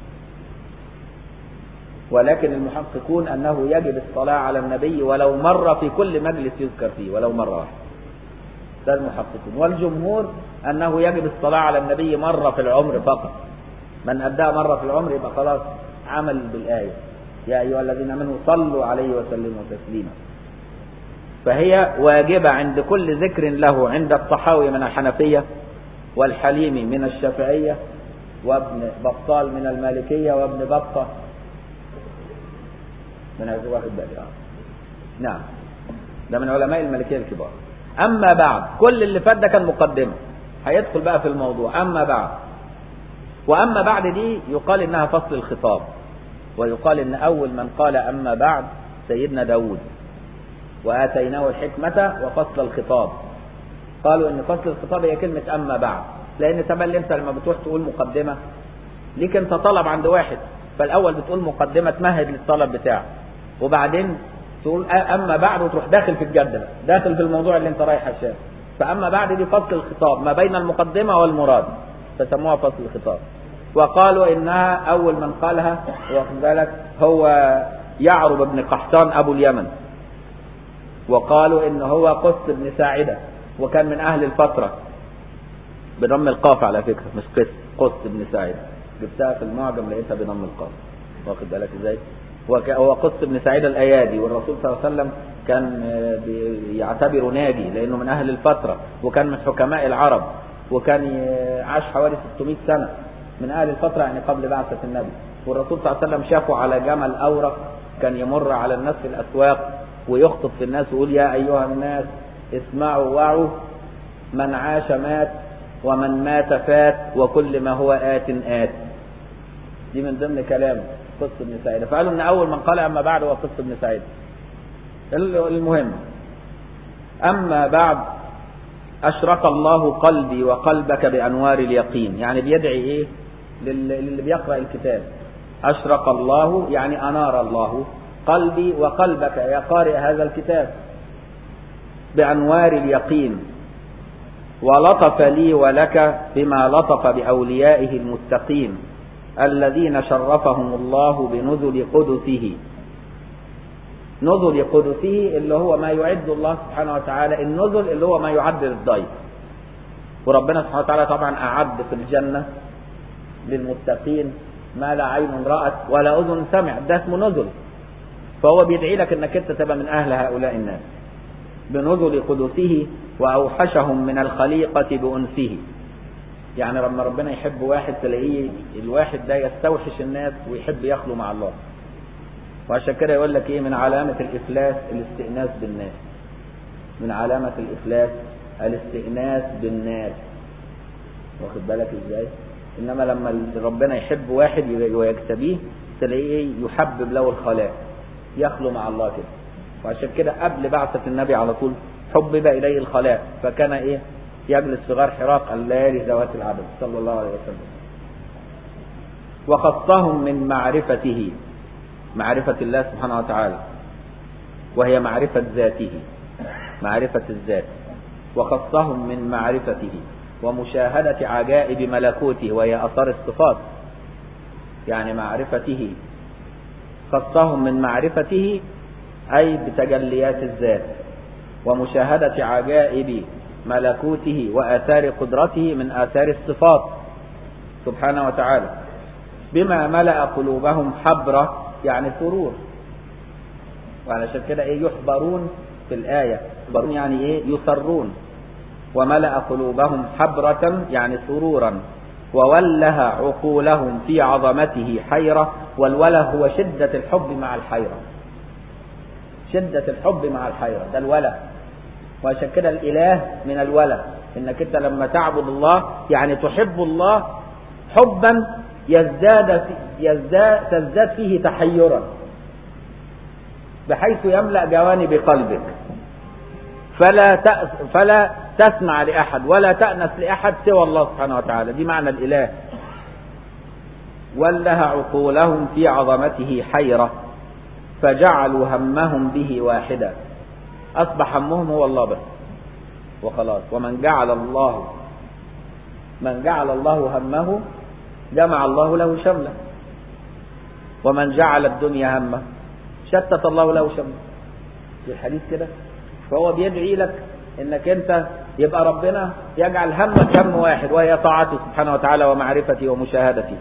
ولكن المحققون أنه يجب الصلاة على النبي ولو مرة في كل مجلس يذكر فيه ولو مرة واحدة ده المحققون والجمهور أنه يجب الصلاة على النبي مرة في العمر فقط من أداها مرة في العمر يبقى خلاص عمل بالآية يا أيها الذين آمنوا صلوا عليه وسلموا تسليما فهي واجبة عند كل ذكر له عند الطحاوي من الحنفية والحليمي من الشافعية وابن بطال من المالكية وابن بطة من هذا واخد بالي آه. نعم ده من علماء المالكية الكبار أما بعد كل اللي فات ده كان مقدمة هيدخل بقى في الموضوع أما بعد وأما بعد دي يقال إنها فصل الخطاب ويقال إن أول من قال أما بعد سيدنا داود وآتيناه الحكمة وفصل الخطاب قالوا إن فصل الخطاب هي كلمة أما بعد لأن تملي أنت لما بتروح تقول مقدمة ليك أنت طلب عند واحد فالأول بتقول مقدمة تمهد للطلب بتاعك وبعدين تقول أما بعد وتروح داخل في الجدة داخل في الموضوع اللي أنت رايح عشان فأما بعد دي فصل الخطاب ما بين المقدمة والمراد فسموها فصل الخطاب وقالوا إنها أول من قالها واخد بالك هو يعرب بن قحطان أبو اليمن وقالوا إن هو قس بن ساعدة وكان من أهل الفترة بضم القاف على فكرة مش قس قس بن ساعدة جبتها في المعجم لقيتها بضم القاف واخد بالك ازاي هو قس بن سعيد الايادي والرسول صلى الله عليه وسلم كان يعتبره ناجي لانه من اهل الفتره وكان من حكماء العرب وكان عاش حوالي 600 سنه من اهل الفتره يعني قبل بعثه النبي والرسول صلى الله عليه وسلم شافه على جمل اورق كان يمر على الناس في الاسواق ويخطب في الناس ويقول يا ايها الناس اسمعوا وعوا من عاش مات ومن مات فات وكل ما هو آت آت دي من ضمن كلامه قص بن سعيد فقالوا ان اول من قال اما بعد هو قص بن سعيد المهم اما بعد اشرق الله قلبي وقلبك بانوار اليقين يعني بيدعي ايه للي بيقرا الكتاب اشرق الله يعني انار الله قلبي وقلبك يا قارئ هذا الكتاب بانوار اليقين ولطف لي ولك بما لطف باوليائه المتقين الذين شرفهم الله بنزل قدسه نزل قدسه اللي هو ما يعد الله سبحانه وتعالى النزل اللي هو ما يعد للضيف وربنا سبحانه وتعالى طبعا أعد في الجنة للمتقين ما لا عين رأت ولا أذن سمعت ده اسمه نزل فهو بيدعي لك انك انت تبقى من اهل هؤلاء الناس بنزل قدسه واوحشهم من الخليقة بأنسه يعني لما ربنا يحب واحد تلاقيه الواحد ده يستوحش الناس ويحب يخلو مع الله وعشان كده يقول لك ايه من علامة الافلاس الاستئناس بالناس من علامة الافلاس الاستئناس بالناس واخد بالك ازاي انما لما ربنا يحب واحد ويجتبيه تلاقيه يحبب له الخلاء يخلو مع الله كده وعشان كده قبل بعثة النبي على طول حبب اليه الخلاء فكان ايه يجلس في غار حراق الليالي ذوات العدد صلى الله عليه وسلم وخصهم من معرفته معرفة الله سبحانه وتعالى وهي معرفة ذاته معرفة الذات وخصهم من معرفته ومشاهدة عجائب ملكوته وهي أثار الصفات يعني معرفته خصهم من معرفته أي بتجليات الذات ومشاهدة عجائب ملكوته وآثار قدرته من آثار الصفات سبحانه وتعالى بما ملأ قلوبهم حبرة يعني سرور وعلشان كده ايه يحبرون في الآية يحبرون يعني ايه يسرون وملأ قلوبهم حبرة يعني سرورا ووله عقولهم في عظمته حيرة والوله هو شدة الحب مع الحيرة شدة الحب مع الحيرة ده الوله وعشان كده الإله من الوله إنك أنت لما تعبد الله يعني تحب الله حبا يزداد يزداد تزداد فيه تحيرا بحيث يملأ جوانب قلبك فلا تأس فلا تسمع لأحد ولا تأنس لأحد سوى الله سبحانه وتعالى دي معنى الإله وله عقولهم في عظمته حيرة فجعلوا همهم به واحدا أصبح همهم هو الله بس وخلاص ومن جعل الله من جعل الله همه جمع الله له شمله ومن جعل الدنيا همه شتت الله له شمله في الحديث كده فهو بيدعي لك انك انت يبقى ربنا يجعل همك هم واحد وهي طاعته سبحانه وتعالى ومعرفته ومشاهدته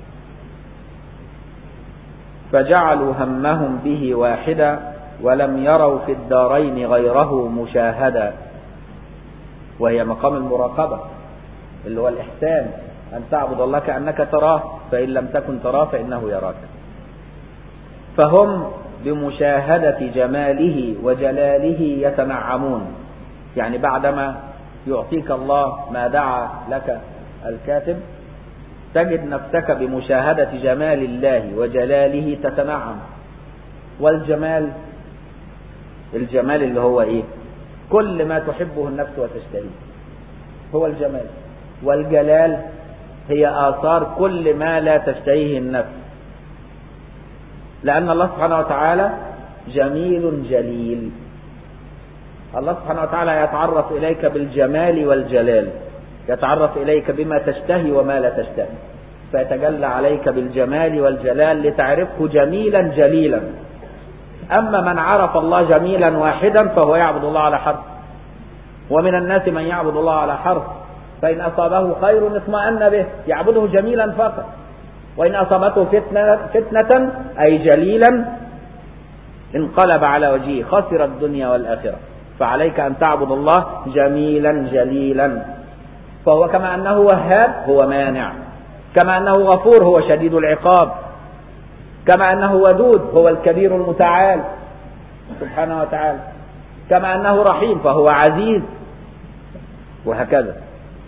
فجعلوا همهم به واحدا ولم يروا في الدارين غيره مشاهدا وهي مقام المراقبة اللي هو الإحسان أن تعبد الله كأنك تراه فإن لم تكن تراه فإنه يراك فهم بمشاهدة جماله وجلاله يتنعمون يعني بعدما يعطيك الله ما دعا لك الكاتب تجد نفسك بمشاهدة جمال الله وجلاله تتنعم والجمال الجمال اللي هو ايه كل ما تحبه النفس وتشتهيه هو الجمال والجلال هي آثار كل ما لا تشتهيه النفس لأن الله سبحانه وتعالى جميل جليل الله سبحانه وتعالى يتعرف إليك بالجمال والجلال يتعرف إليك بما تشتهي وما لا تشتهي فيتجلى عليك بالجمال والجلال لتعرفه جميلا جليلا أما من عرف الله جميلا واحدا فهو يعبد الله على حرف ومن الناس من يعبد الله على حرف فإن أصابه خير اطمأن به يعبده جميلا فقط وإن أصابته فتنة, فتنة أي جليلا انقلب على وجهه خسر الدنيا والآخرة فعليك أن تعبد الله جميلا جليلا فهو كما أنه وهاب هو مانع كما أنه غفور هو شديد العقاب كما أنه ودود هو الكبير المتعال سبحانه وتعالى كما أنه رحيم فهو عزيز وهكذا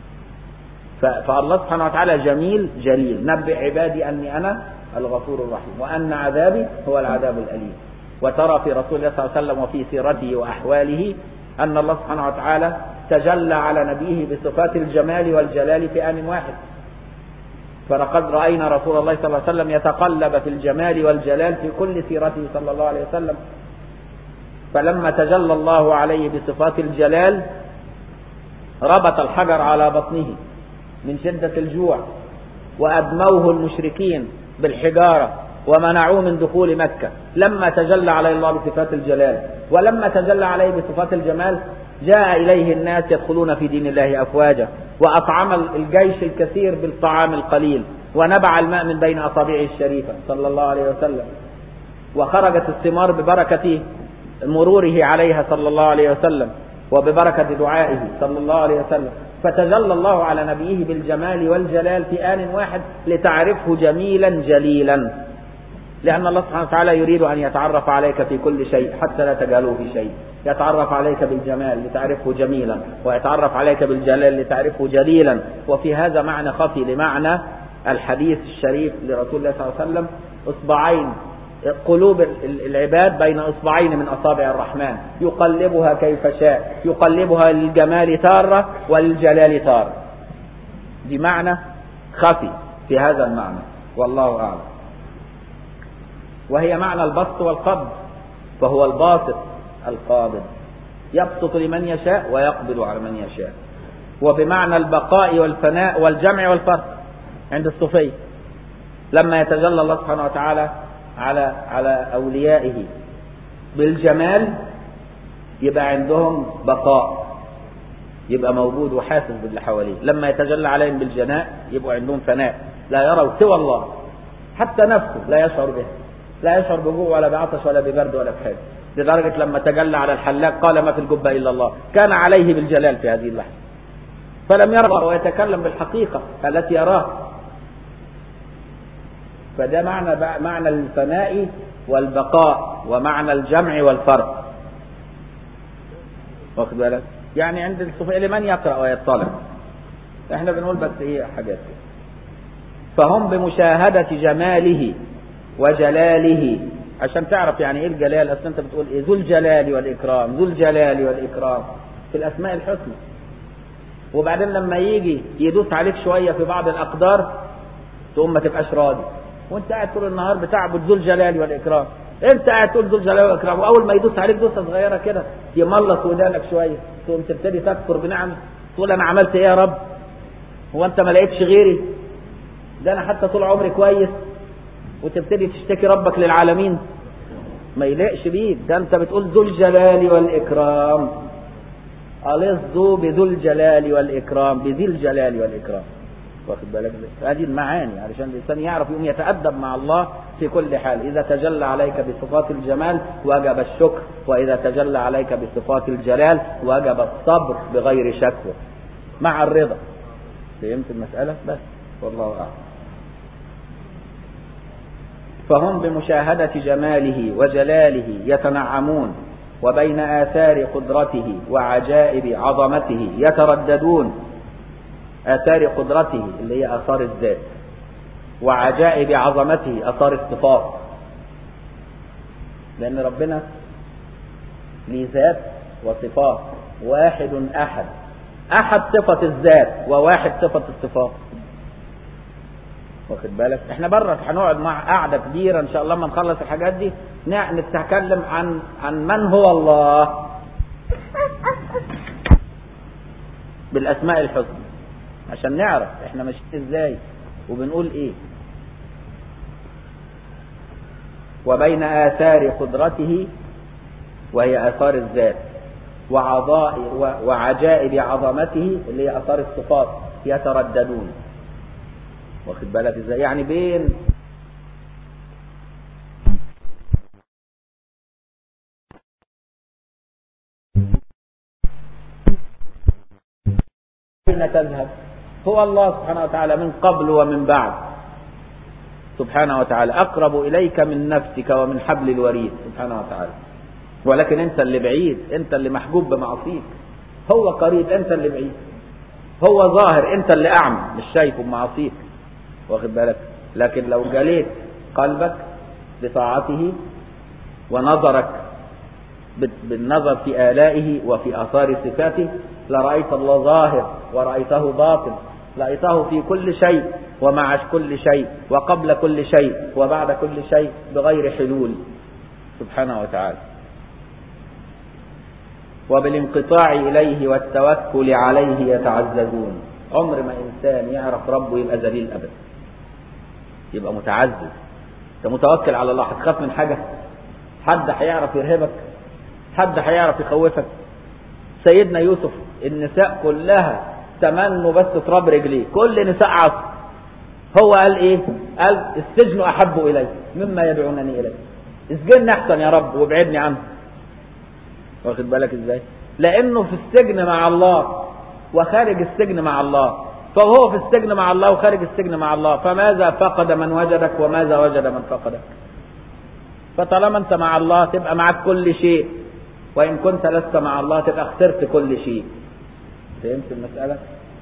فالله سبحانه وتعالى جميل جليل نبئ عبادي أني أنا الغفور الرحيم وأن عذابي هو العذاب الأليم وترى في رسول الله صلى الله عليه وسلم وفي سيرته وأحواله أن الله سبحانه وتعالى تجلى على نبيه بصفات الجمال والجلال في آن واحد فلقد رأينا رسول الله صلى الله عليه وسلم يتقلب في الجمال والجلال في كل سيرته صلى الله عليه وسلم فلما تجلى الله عليه بصفات الجلال ربط الحجر على بطنه من شدة الجوع وأدموه المشركين بالحجارة ومنعوه من دخول مكة لما تجلى عليه الله بصفات الجلال ولما تجلى عليه بصفات الجمال جاء إليه الناس يدخلون في دين الله أفواجا وأطعم الجيش الكثير بالطعام القليل ونبع الماء من بين أصابعه الشريفة صلى الله عليه وسلم وخرجت الثمار ببركة مروره عليها صلى الله عليه وسلم وببركة دعائه صلى الله عليه وسلم فتجلى الله على نبيه بالجمال والجلال في آن واحد لتعرفه جميلا جليلا لأن الله سبحانه وتعالى يريد أن يتعرف عليك في كل شيء حتى لا تجهله في شيء يتعرف عليك بالجمال لتعرفه جميلا ويتعرف عليك بالجلال لتعرفه جليلا وفي هذا معنى خفي لمعنى الحديث الشريف لرسول الله صلى الله عليه وسلم اصبعين قلوب العباد بين اصبعين من اصابع الرحمن يقلبها كيف شاء يقلبها للجمال تاره وللجلال تاره دي معنى خفي في هذا المعنى والله اعلم وهي معنى البسط والقبض فهو الباسط القابض يبسط لمن يشاء ويقبض على من يشاء وبمعنى البقاء والفناء والجمع والفرق عند الصوفية لما يتجلى الله سبحانه وتعالى على على أوليائه بالجمال يبقى عندهم بقاء يبقى موجود وحاسس باللي حواليه لما يتجلى عليهم بالجناء يبقوا عندهم فناء لا يروا سوى الله حتى نفسه لا يشعر به لا يشعر بجوع ولا بعطش ولا ببرد ولا بحاجة لدرجة لما تجلى على الحلاق قال ما في الجبة إلا الله كان عليه بالجلال في هذه اللحظة فلم يرى ويتكلم بالحقيقة التي يراها فده معنى معنى الفناء والبقاء ومعنى الجمع والفرق واخد بالك يعني عند الصوفية لمن يقرأ ويطلع احنا بنقول بس ايه حاجات فهم بمشاهدة جماله وجلاله عشان تعرف يعني ايه الجلال اصل انت بتقول ايه ذو الجلال والاكرام ذو الجلال والاكرام في الاسماء الحسنى وبعدين لما يجي يدوس عليك شويه في بعض الاقدار تقوم ما تبقاش راضي وانت قاعد طول النهار بتعبد ذو الجلال والاكرام انت قاعد تقول ذو الجلال والاكرام واول ما يدوس عليك دوسه صغيره كده يملص ودانك شويه تقوم تبتدي تكفر بنعمه تقول انا عملت ايه يا رب هو انت ما لقيتش غيري ده انا حتى طول عمري كويس وتبتدي تشتكي ربك للعالمين ما يليقش بيك ده انت بتقول ذو الجلال والاكرام ألظوا بذو الجلال والإكرام بذي الجلال والإكرام واخد بالك هذه المعاني علشان الإنسان يعرف يقوم يتأدب مع الله في كل حال إذا تجلى عليك بصفات الجمال وجب الشكر وإذا تجلى عليك بصفات الجلال وجب الصبر بغير شكوى مع الرضا فهمت المسألة بس والله أعلم فهم بمشاهدة جماله وجلاله يتنعمون وبين آثار قدرته وعجائب عظمته يترددون آثار قدرته اللي هي آثار الذات وعجائب عظمته آثار الصفات لأن ربنا ليه ذات وصفات واحد أحد أحد صفة الذات وواحد صفة الصفات واخد بالك احنا بره هنقعد مع قعده كبيره ان شاء الله لما نخلص الحاجات دي نتكلم عن عن من هو الله بالاسماء الحسنى عشان نعرف احنا ماشيين ازاي وبنقول ايه وبين آثار قدرته وهي آثار الذات وعضاء وعجائب عظمته اللي هي آثار الصفات يترددون واخد بالك ازاي يعني بين أين تذهب هو الله سبحانه وتعالى من قبل ومن بعد سبحانه وتعالى أقرب إليك من نفسك ومن حبل الوريد سبحانه وتعالى ولكن أنت اللي بعيد أنت اللي محجوب بمعصيك هو قريب أنت اللي بعيد هو ظاهر أنت اللي أعمى مش شايفه بمعصيك واخد بالك لكن لو جليت قلبك بطاعته ونظرك بالنظر في آلائه وفي آثار صفاته لرأيت الله ظاهر ورأيته باطن رأيته في كل شيء ومع كل شيء وقبل كل شيء وبعد كل شيء بغير حلول سبحانه وتعالى وبالانقطاع إليه والتوكل عليه يتعززون عمر ما إنسان يعرف ربه يبقى ذليل أبدا يبقى متعزز انت متوكل على الله هتخاف من حاجة حد هيعرف يرهبك حد هيعرف يخوفك سيدنا يوسف النساء كلها تمنوا بس تراب رجليه كل نساء عصر هو قال ايه قال السجن احب الي مما يدعونني اليه اسجنني احسن يا رب وابعدني عنه واخد بالك ازاي لانه في السجن مع الله وخارج السجن مع الله فهو في السجن مع الله وخارج السجن مع الله فماذا فقد من وجدك وماذا وجد من فقدك فطالما انت مع الله تبقى معك كل شيء وان كنت لست مع الله تبقى خسرت كل شيء فهمت المسألة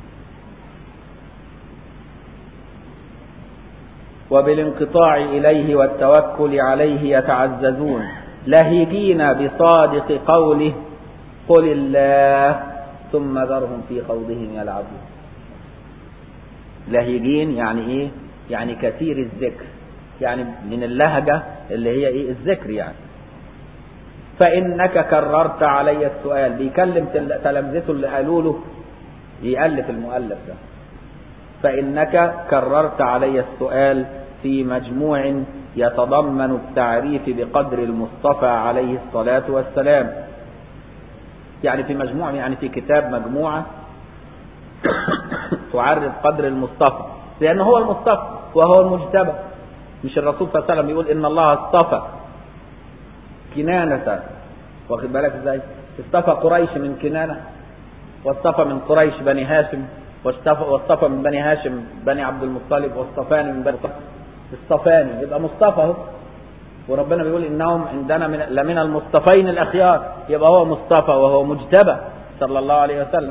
وبالانقطاع إليه والتوكل عليه يتعززون لهجين بصادق قوله قل الله ثم ذرهم في خوضهم يلعبون لهجين يعني ايه يعني كثير الذكر يعني من اللهجة اللي هي ايه الذكر يعني فإنك كررت علي السؤال بيكلم تلامذته اللي قالوا له يألف المؤلف ده فإنك كررت علي السؤال في مجموع يتضمن التعريف بقدر المصطفى عليه الصلاة والسلام يعني في مجموعة يعني في كتاب مجموعة تعرف قدر المصطفى لأنه هو المصطفى وهو المجتبى مش الرسول صلى الله عليه وسلم يقول إن الله اصطفى كنانة واخد بالك ازاي اصطفى قريش من كنانة واصطفى من قريش بني هاشم واصطفى واصطفى من بني هاشم بني عبد المطلب واصطفاني من بني اصطفاني يبقى مصطفى اهو وربنا بيقول انهم عندنا من لمن المصطفين الاخيار يبقى هو مصطفى وهو مجتبى صلى الله عليه وسلم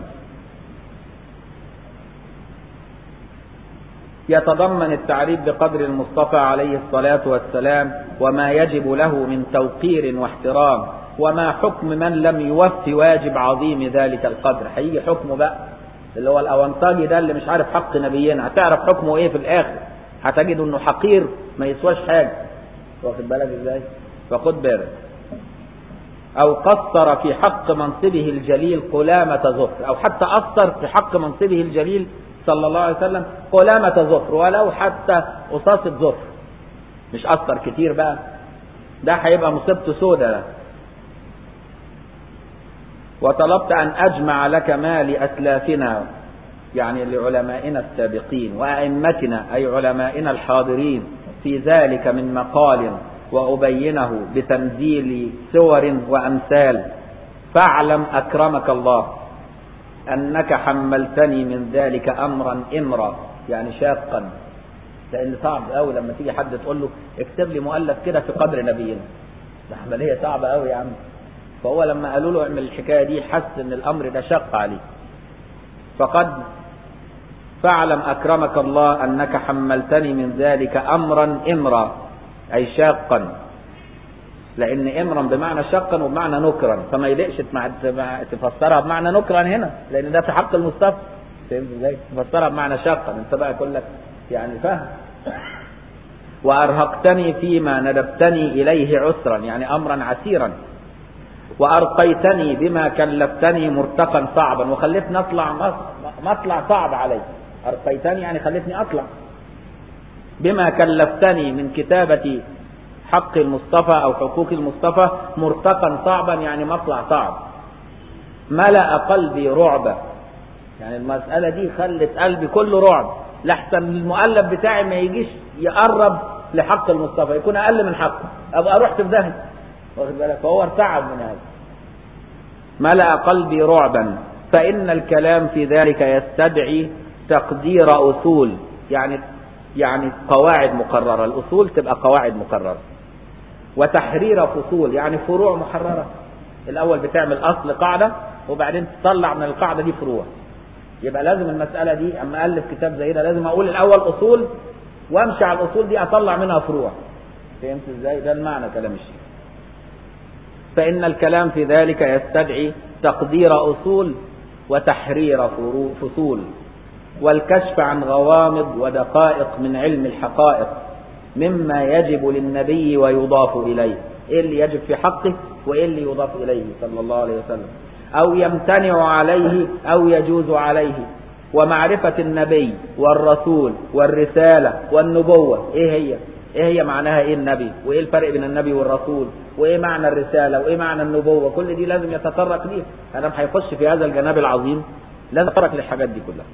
يتضمن التعريف بقدر المصطفى عليه الصلاة والسلام وما يجب له من توقير واحترام وما حكم من لم يوفي واجب عظيم ذلك القدر هيجي حكمه بقى اللي هو الاونطاجي ده اللي مش عارف حق نبينا هتعرف حكمه ايه في الاخر هتجد انه حقير ما يسواش حاجه واخد بالك ازاي فخد بالك أو قصر في حق منصبه الجليل قلامة ظفر أو حتى أثر في حق منصبه الجليل صلى الله عليه وسلم قلامة ظفر ولو حتى قصاصة ظفر مش أثر كتير بقى ده هيبقى مصيبته سودة ده وطلبت أن أجمع لك ما لأسلافنا يعني لعلمائنا السابقين وأئمتنا أي علمائنا الحاضرين في ذلك من مقال وأبينه بتنزيل سور وأمثال فاعلم أكرمك الله أنك حملتني من ذلك أمرا إمرا يعني شاقا لأن صعب قوي لما تيجي حد تقول له اكتب لي مؤلف كده في قدر نبينا ده عملية صعبة قوي يا عم فهو لما قالوا له اعمل الحكاية دي حس ان الأمر ده شق عليه فقد فاعلم أكرمك الله أنك حملتني من ذلك أمرا إمرا أي شاقا لأن إمرا بمعنى شقا وبمعنى نكرا فما يليقش تفسرها بمعنى نكرا هنا لأن ده في حق المصطفى فهمت ازاي؟ تفسرها بمعنى شقا أنت بقى كلك يعني فهم وأرهقتني فيما ندبتني إليه عسرا يعني أمرا عسيرا وأرقيتني بما كلفتني مرتقا صعبا وخلتني أطلع مطلع صعب علي أرقيتني يعني خلتني أطلع بما كلفتني من كتابة حق المصطفى أو حقوق المصطفى مرتقا صعبا يعني مطلع صعب ملأ قلبي رعبا يعني المسألة دي خلت قلبي كله رعب لحسن المؤلف بتاعي ما يجيش يقرب لحق المصطفى يكون أقل من حقه أبقى رحت في داهية واخد بالك فهو ارتعب من هذا ملأ قلبي رعبا فإن الكلام في ذلك يستدعي تقدير أصول يعني يعني قواعد مقررة الأصول تبقى قواعد مقررة وتحرير فصول يعني فروع محررة الأول بتعمل أصل قاعدة وبعدين تطلع من القاعدة دي فروع يبقى لازم المسألة دي أما ألف كتاب زي ده لازم أقول الأول أصول وأمشي على الأصول دي أطلع منها فروع فهمت إزاي؟ ده المعنى كلام الشيخ فإن الكلام في ذلك يستدعي تقدير أصول وتحرير فصول والكشف عن غوامض ودقائق من علم الحقائق مما يجب للنبي ويضاف إليه إيه اللي يجب في حقه وإيه اللي يضاف إليه صلى الله عليه وسلم أو يمتنع عليه أو يجوز عليه ومعرفة النبي والرسول والرسالة والنبوة إيه هي إيه هي معناها إيه النبي وإيه الفرق بين النبي والرسول وإيه معنى الرسالة وإيه معنى النبوة كل دي لازم يتطرق ليه أنا هيخش في هذا الجناب العظيم لازم يتطرق للحاجات دي كلها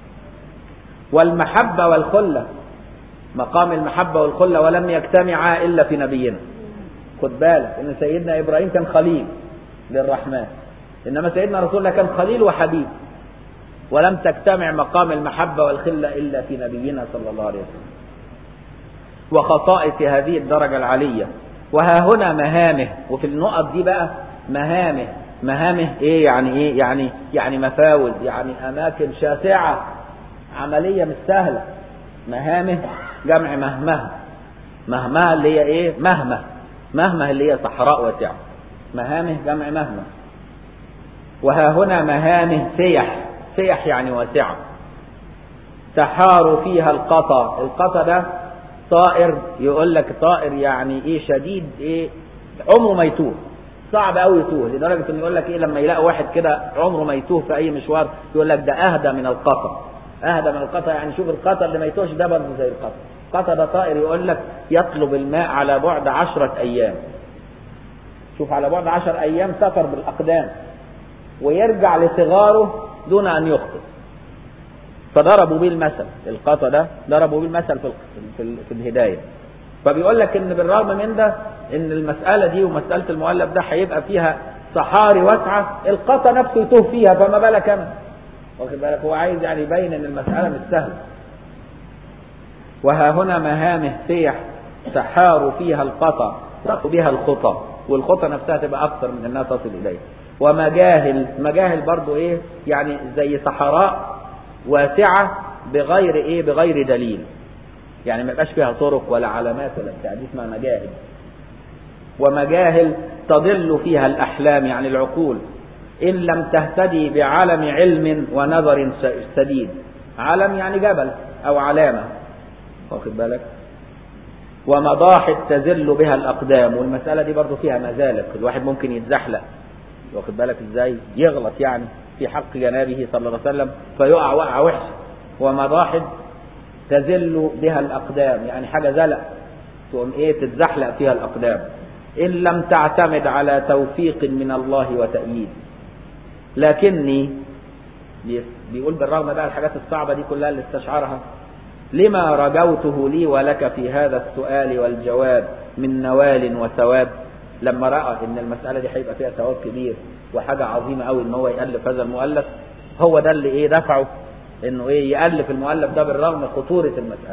والمحبة والخلة مقام المحبة والخلة ولم يجتمعا إلا في نبينا خد بالك إن سيدنا إبراهيم كان خليل للرحمن إنما سيدنا رسول الله كان خليل وحبيب ولم تجتمع مقام المحبة والخلة إلا في نبينا صلى الله عليه وسلم وخصائص هذه الدرجة العالية وها هنا مهامه وفي النقط دي بقى مهامه مهامه ايه يعني ايه يعني يعني مفاوز يعني اماكن شاسعه عمليه مش سهله مهامه جمع مهمه مهمه اللي هي ايه مهمه مهمه اللي هي صحراء واسعه مهامه جمع مهمه وها هنا مهامه سيح سيح يعني واسعه تحار فيها القطا القطا ده طائر يقول لك طائر يعني ايه شديد ايه عمره ما يتوه صعب قوي يتوه لدرجه انه يقول لك ايه لما يلاقي واحد كده عمره ما يتوه في اي مشوار يقول لك ده اهدى من القطا اهدى من القطا يعني شوف القطا اللي ما يتوهش ده برضه زي القطا القطا ده طائر يقول لك يطلب الماء على بعد عشرة ايام شوف على بعد عشر ايام سفر بالاقدام ويرجع لصغاره دون ان يخطئ فضربوا بيه المثل القطا ده ضربوا بيه المثل في في, في الهدايه فبيقول لك ان بالرغم من ده ان المساله دي ومساله المؤلف ده هيبقى فيها صحاري واسعه القطا نفسه يتوه فيها فما بالك انا واخد بالك هو عايز يعني يبين ان المساله مش سهله وها هنا مهامه سيح تحار فيها القطا تقوا بها الخطى والخطى نفسها تبقى اكثر من انها تصل اليه ومجاهل مجاهل برضو ايه يعني زي صحراء واسعة بغير ايه بغير دليل يعني ما يبقاش فيها طرق ولا علامات ولا بتاع دي اسمها مجاهل ومجاهل تضل فيها الأحلام يعني العقول إن لم تهتدي بعلم علم ونظر سديد علم يعني جبل أو علامة واخد بالك ومضاحك تزل بها الأقدام والمسألة دي برضو فيها مزالق الواحد ممكن يتزحلق واخد بالك ازاي يغلط يعني في حق جنابه صلى الله عليه وسلم فيقع وقعة وحشة ومضاحك تزل بها الأقدام يعني حاجة زلق تقوم ايه تتزحلق فيها الأقدام إن لم تعتمد على توفيق من الله وتأييد لكني بيقول بالرغم بقى الحاجات الصعبة دي كلها اللي استشعرها لما رجوته لي ولك في هذا السؤال والجواب من نوال وثواب لما رأى ان المسألة دي هيبقى فيها ثواب كبير وحاجة عظيمة قوي ان هو يألف هذا المؤلف هو ده اللي ايه دفعه انه ايه يألف المؤلف ده بالرغم خطورة المسألة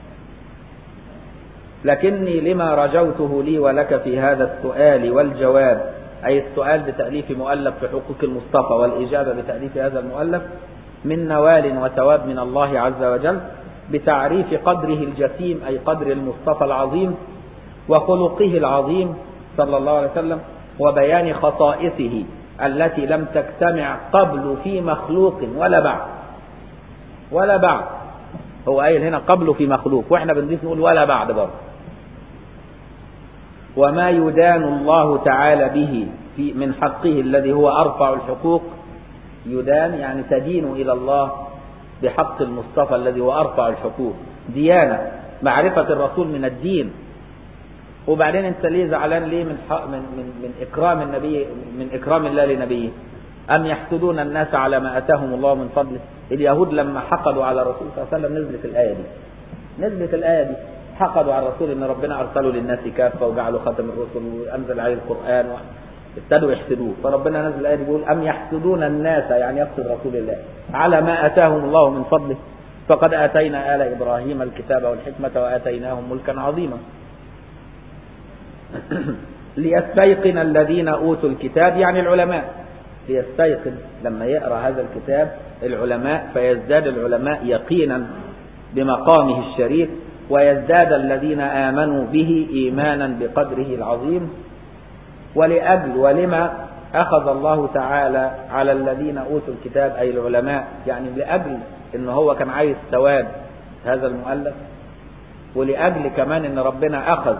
لكني لما رجوته لي ولك في هذا السؤال والجواب أي السؤال بتأليف مؤلف في حقوق المصطفى والإجابة بتأليف هذا المؤلف من نوال وثواب من الله عز وجل بتعريف قدره الجسيم أي قدر المصطفى العظيم وخلقه العظيم صلى الله عليه وسلم وبيان خصائصه التي لم تجتمع قبل في مخلوق ولا بعد ولا بعد هو قايل هنا قبل في مخلوق واحنا بنضيف نقول ولا بعد برضه وما يدان الله تعالى به في من حقه الذي هو أرفع الحقوق يدان يعني تدين إلى الله بحق المصطفى الذي هو أرفع الحقوق ديانة معرفة الرسول من الدين وبعدين انت ليه زعلان ليه من حق من من من اكرام النبي من اكرام الله لنبيه ام يحسدون الناس على ما اتاهم الله من فضله اليهود لما حقدوا على الرسول صلى الله عليه وسلم نزلت الايه دي نزلت الايه دي حقدوا على الرسول ان ربنا ارسله للناس كافه وجعله خاتم الرسل وانزل عليه القران ابتدوا يحسدوه فربنا نزل الايه دي بيقول ام يحسدون الناس يعني يقصد رسول الله على ما اتاهم الله من فضله فقد اتينا ال ابراهيم الكتاب والحكمه واتيناهم ملكا عظيما ليستيقن الذين اوتوا الكتاب يعني العلماء ليستيقن لما يقرا هذا الكتاب العلماء فيزداد العلماء يقينا بمقامه الشريف ويزداد الذين امنوا به ايمانا بقدره العظيم ولاجل ولما اخذ الله تعالى على الذين اوتوا الكتاب اي العلماء يعني لاجل ان هو كان عايز ثواب هذا المؤلف ولاجل كمان ان ربنا اخذ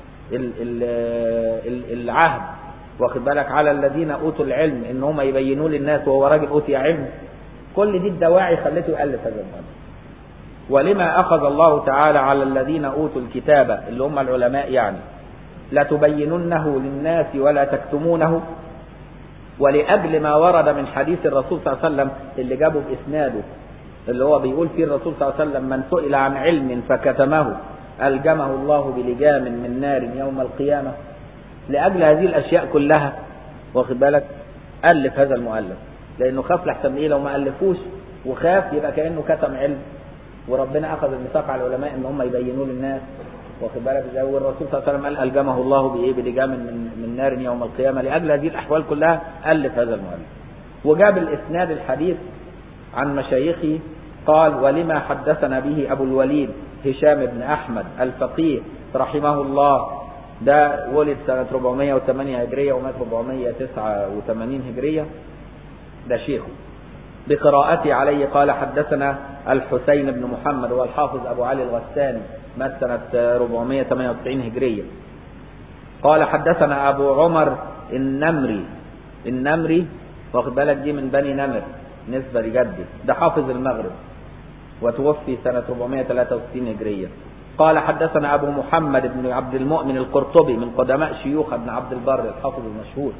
العهد واخد بالك على الذين اوتوا العلم ان هم يبينوه للناس وهو راجل اوتي علم كل دي الدواعي خلته يالف هذا المؤلف ولما اخذ الله تعالى على الذين اوتوا الكتاب اللي هم العلماء يعني لتبيننه للناس ولا تكتمونه ولاجل ما ورد من حديث الرسول صلى الله عليه وسلم اللي جابه باسناده اللي هو بيقول فيه الرسول صلى الله عليه وسلم من سئل عن علم فكتمه ألجمه الله بلجام من نار يوم القيامة لأجل هذه الأشياء كلها واخد بالك ألف هذا المؤلف لأنه خاف لحسن إيه لو ما ألفوش وخاف يبقى كأنه كتم علم وربنا أخذ الميثاق على العلماء إن هم يبينوه للناس واخد بالك ازاي والرسول صلى الله عليه وسلم قال ألجمه الله بإيه بلجام من من نار يوم القيامة لأجل هذه الأحوال كلها ألف هذا المؤلف وجاب الإسناد الحديث عن مشايخه قال ولما حدثنا به أبو الوليد هشام بن أحمد الفقيه رحمه الله ده ولد سنة 408 هجرية ومات 489 هجرية ده شيخه بقراءته عليه قال حدثنا الحسين بن محمد هو الحافظ أبو علي الغساني مات سنة 498 هجرية قال حدثنا أبو عمر النمري النمري واخد بالك دي من بني نمر نسبة لجده ده حافظ المغرب وتوفي سنة 463 هجرية قال حدثنا أبو محمد بن عبد المؤمن القرطبي من قدماء شيوخ ابن عبد البر الحافظ المشهور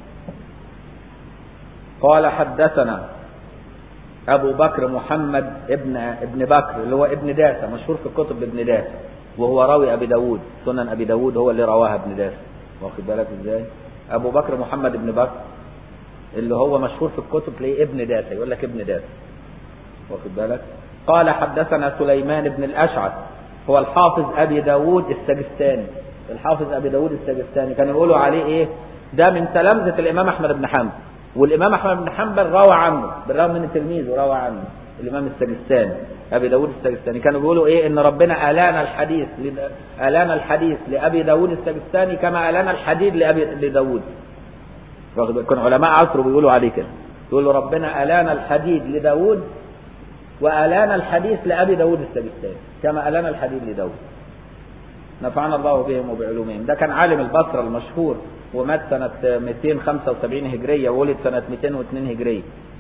قال حدثنا أبو بكر محمد ابن ابن بكر اللي هو ابن داسة مشهور في الكتب ابن داسة وهو راوي أبي داود سنن أبي داود هو اللي رواها ابن داسة واخد بالك ازاي أبو بكر محمد ابن بكر اللي هو مشهور في الكتب تلاقيه ابن داسة يقول لك ابن داسة واخد بالك قال حدثنا سليمان بن الأشعث هو الحافظ أبي داود السجستاني الحافظ أبي داود السجستاني كانوا يقولوا عليه إيه ده من تلامذة الإمام أحمد بن حنبل والإمام أحمد بن حنبل روى عنه بالرغم من تلميذه روى عنه الإمام السجستاني أبي داود السجستاني كانوا بيقولوا إيه إن ربنا ألان الحديث ألان الحديث لأبي داود السجستاني كما ألان الحديد لأبي لداود كانوا علماء عصره بيقولوا عليه كده يقولوا ربنا ألان الحديد لداود وألان الحديث لأبي داود السجستاني كما ألان الحديث لداود نفعنا الله بهم وبعلومهم ده كان عالم البصرة المشهور ومات سنة 275 هجرية وولد سنة 202 هجرية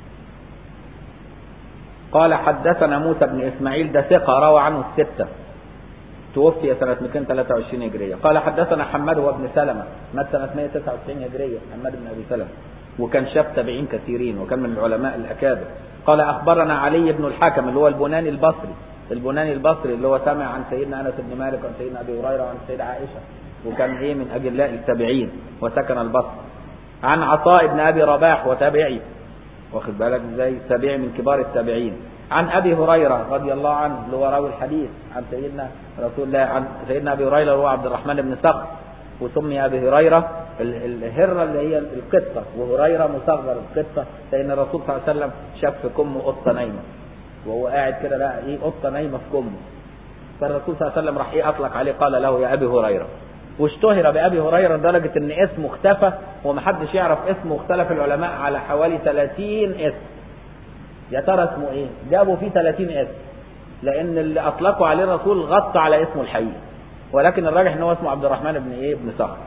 قال حدثنا موسى بن إسماعيل ده ثقة روى عنه الستة توفي سنة 223 هجرية قال حدثنا حماد وابن سلمة مات سنة 199 هجرية حماد بن أبي سلمة وكان شاف تابعين كثيرين وكان من العلماء الأكابر قال أخبرنا علي بن الحكم اللي هو البناني البصري البناني البصري اللي هو سمع عن سيدنا أنس بن مالك وعن سيدنا أبي هريرة وعن سيدة عائشة وكان إيه من أجلاء التابعين وسكن البصر عن عطاء بن أبي رباح وتابعي واخد بالك ازاي تابعي من كبار التابعين عن ابي هريره رضي الله عنه اللي هو راوي الحديث عن سيدنا رسول الله عن سيدنا ابي هريره هو عبد الرحمن بن صخر وسمي ابي هريره الهره اللي هي القطه وهريره مصغر القطه لان الرسول صلى الله عليه وسلم شاف في كمه قطه نايمه وهو قاعد كده لقى ايه قطه نايمه في كمه فالرسول صلى الله عليه وسلم راح ايه اطلق عليه قال له يا ابي هريره واشتهر بأبي هريرة لدرجة إن اسمه اختفى ومحدش يعرف اسمه اختلف العلماء على حوالي 30 اسم. يا ترى اسمه إيه؟ جابوا فيه 30 اسم. لأن اللي أطلقوا عليه الرسول غطى على اسمه الحقيقي. ولكن الراجح إن هو اسمه عبد الرحمن بن إيه؟ بن صخر.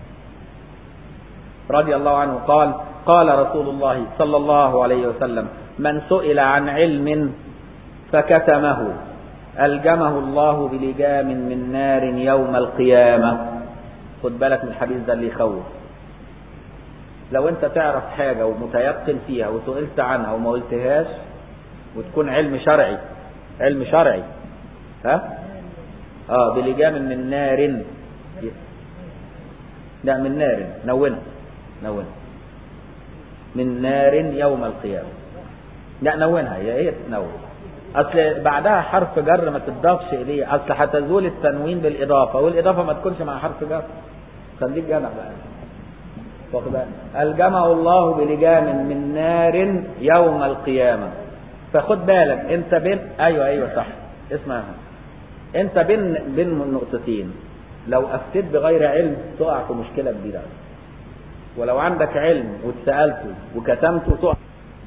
رضي الله عنه قال: قال رسول الله صلى الله عليه وسلم: من سئل عن علم فكتمه ألجمه الله بلجام من نار يوم القيامة خد بالك من الحديث ده اللي يخوف لو انت تعرف حاجة ومتيقن فيها وسئلت عنها وما قلتهاش وتكون علم شرعي علم شرعي ها اه بلجام من نار لا من نار نونها نونها من نار يوم القيامة لا نونها هي هي تنون اصل بعدها حرف جر ما تضافش اليه اصل هتزول التنوين بالاضافه والاضافه ما تكونش مع حرف جر خليك جمع بقى واخد بالك الجمع الله بلجام من نار يوم القيامه فخد بالك انت بين ايوه ايوه صح اسمع انت بين بين نقطتين لو افتيت بغير علم تقع في مشكله كبيره ولو عندك علم واتسالته وكتمته تقع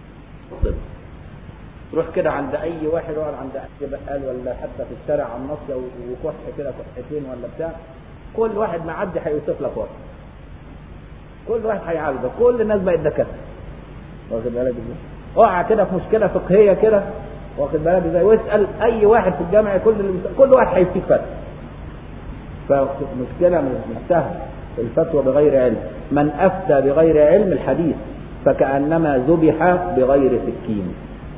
تروح كده عند اي واحد يقعد عند اي بقال ولا حتى في الشارع على الناصيه وكح كده كحتين ولا بتاع كل واحد معدي هيوصف لك واحد كل واحد هيعالجك كل الناس بقت دكاتره واخد بالك ازاي اقع كده في مشكله فقهيه كده واخد بالك ازاي واسال اي واحد في الجامعه كل اللي كل واحد هيفتيك فتوى فمشكله مش سهله الفتوى بغير علم من افتى بغير علم الحديث فكانما ذبح بغير سكين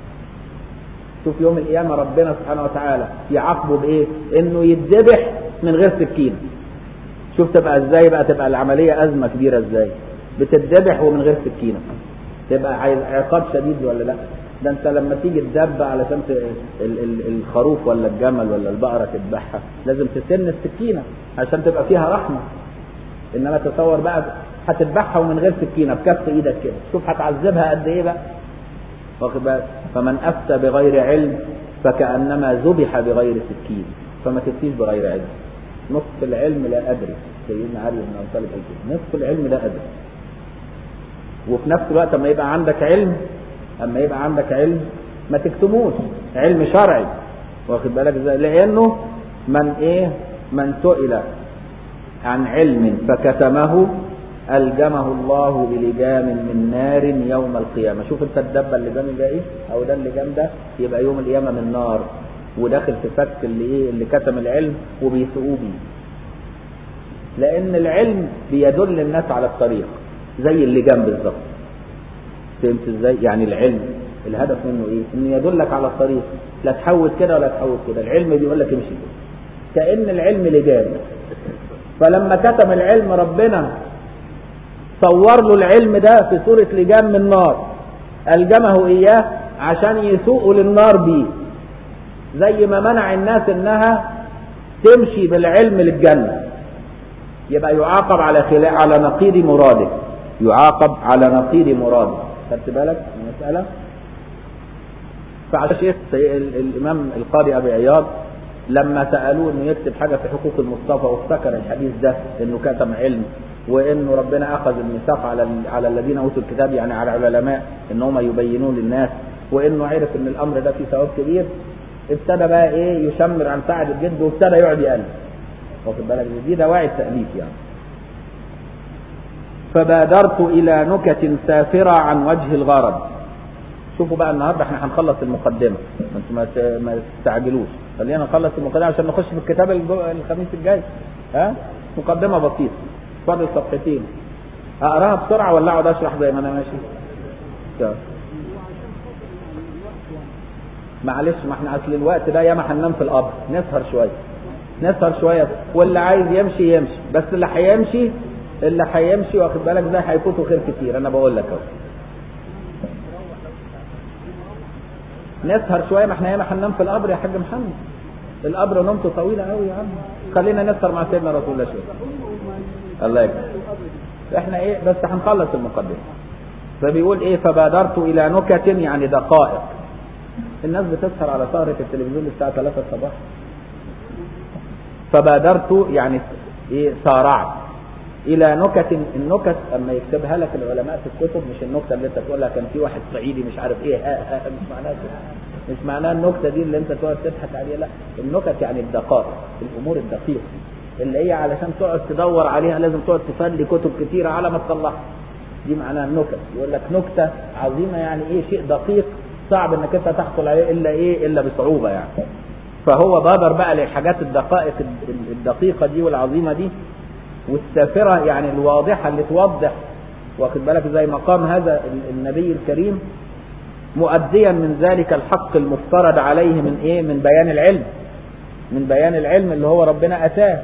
شوف يوم القيامة ربنا سبحانه وتعالى يعاقبه بإيه؟ إنه يتذبح من غير سكين. شوف تبقى إزاي بقى تبقى العملية أزمة كبيرة إزاي؟ بتتذبح ومن غير سكينة. تبقى عقاب شديد ولا لأ؟ ده أنت لما تيجي تدب علشان ت... ال... ال... الخروف ولا الجمل ولا البقرة تذبحها لازم تسن السكينة عشان تبقى فيها رحمة. إنما تصور بقى هتذبحها ومن غير سكينة بكف إيدك كده، شوف هتعذبها قد إيه بقى؟ واخد بالك فمن افتى بغير علم فكانما ذبح بغير سكين فما تفتيش بغير علم نصف العلم لا ادري سيدنا علي بن ابي طالب قال كده نصف العلم لا ادري وفي نفس الوقت اما يبقى عندك علم اما يبقى عندك علم ما تكتموش علم شرعي واخد بالك ازاي لانه من ايه من سئل عن علم فكتمه ألجمه الله بلجام من نار يوم القيامة شوف انت الدبة اللجام ده ايه او ده اللجام ده يبقى يوم القيامة من نار وداخل في فك اللي ايه اللي كتم العلم وبيسقوه بيه لان العلم بيدل الناس على الطريق زي اللجام بالظبط فهمت ازاي يعني العلم الهدف منه ايه انه يدلك على الطريق لا تحوت كده ولا تحوت كده العلم بيقول لك امشي كده كأن العلم لجام فلما كتم العلم ربنا صور له العلم ده في صورة لجام من نار ألجمه إياه عشان يسوقوا للنار بيه زي ما منع الناس إنها تمشي بالعلم للجنة يبقى يعاقب على خلا... على نقيض مراده يعاقب على نقيض مراده خدت بالك من المسألة فعشان شيخ الإمام القاضي أبي عياض لما سألوه إنه يكتب حاجة في حقوق المصطفى وافتكر الحديث ده إنه كتم علم وانه ربنا اخذ الميثاق على على الذين اوتوا الكتاب يعني على العلماء ان هم يبينون للناس وانه عرف ان الامر ده فيه ثواب كبير ابتدى بقى ايه يشمر عن سعد الجد وابتدى يقعد يقلب واخد بالك دي دواعي التأليف يعني فبادرت إلى نكت سافرة عن وجه الغرض شوفوا بقى النهارده احنا هنخلص المقدمة ما انتوا ما ت- ما تستعجلوش خلينا نخلص المقدمة عشان نخش في الكتاب الجو- الخميس الجاي ها مقدمة بسيطة فاضل صفحتين اقراها بسرعة ولا اقعد اشرح زي ما انا ماشي؟ طيب. معلش ما احنا اصل الوقت ده ياما هننام في القبر نسهر شويه نسهر شويه واللي عايز يمشي يمشي بس اللي هيمشي اللي هيمشي واخد بالك ده هيفوته خير كتير انا بقول لك اهو نسهر شويه ما احنا ياما هننام في القبر يا حاج محمد القبر نومته طويله قوي يا عم خلينا نسهر مع سيدنا رسول الله شويه الله يكرمك احنا ايه بس هنخلص المقدمه فبيقول ايه فبادرت الى نكت يعني دقائق الناس بتسهر على سهرة التلفزيون الساعة 3 الصباح فبادرت يعني ايه سارعت الى نكت النكت اما يكتبها لك العلماء في الكتب مش النكته اللي انت تقولها كان في واحد صعيدي مش عارف ايه ها ها مش معناها كده مش معناها النكته دي اللي انت تقعد تضحك عليها لا النكت يعني الدقائق الامور الدقيقه اللي هي علشان تقعد تدور عليها لازم تقعد تفلي كتب كتيره على ما تطلعها دي معناها النكت يقول لك نكته عظيمه يعني ايه شيء دقيق صعب انك انت تحصل عليه الا ايه الا بصعوبه يعني فهو بادر بقى للحاجات الدقائق الدقيقه دي والعظيمه دي والسافره يعني الواضحه اللي توضح واخد بالك زي مقام هذا النبي الكريم مؤديا من ذلك الحق المفترض عليه من ايه من بيان العلم من بيان العلم اللي هو ربنا اتاه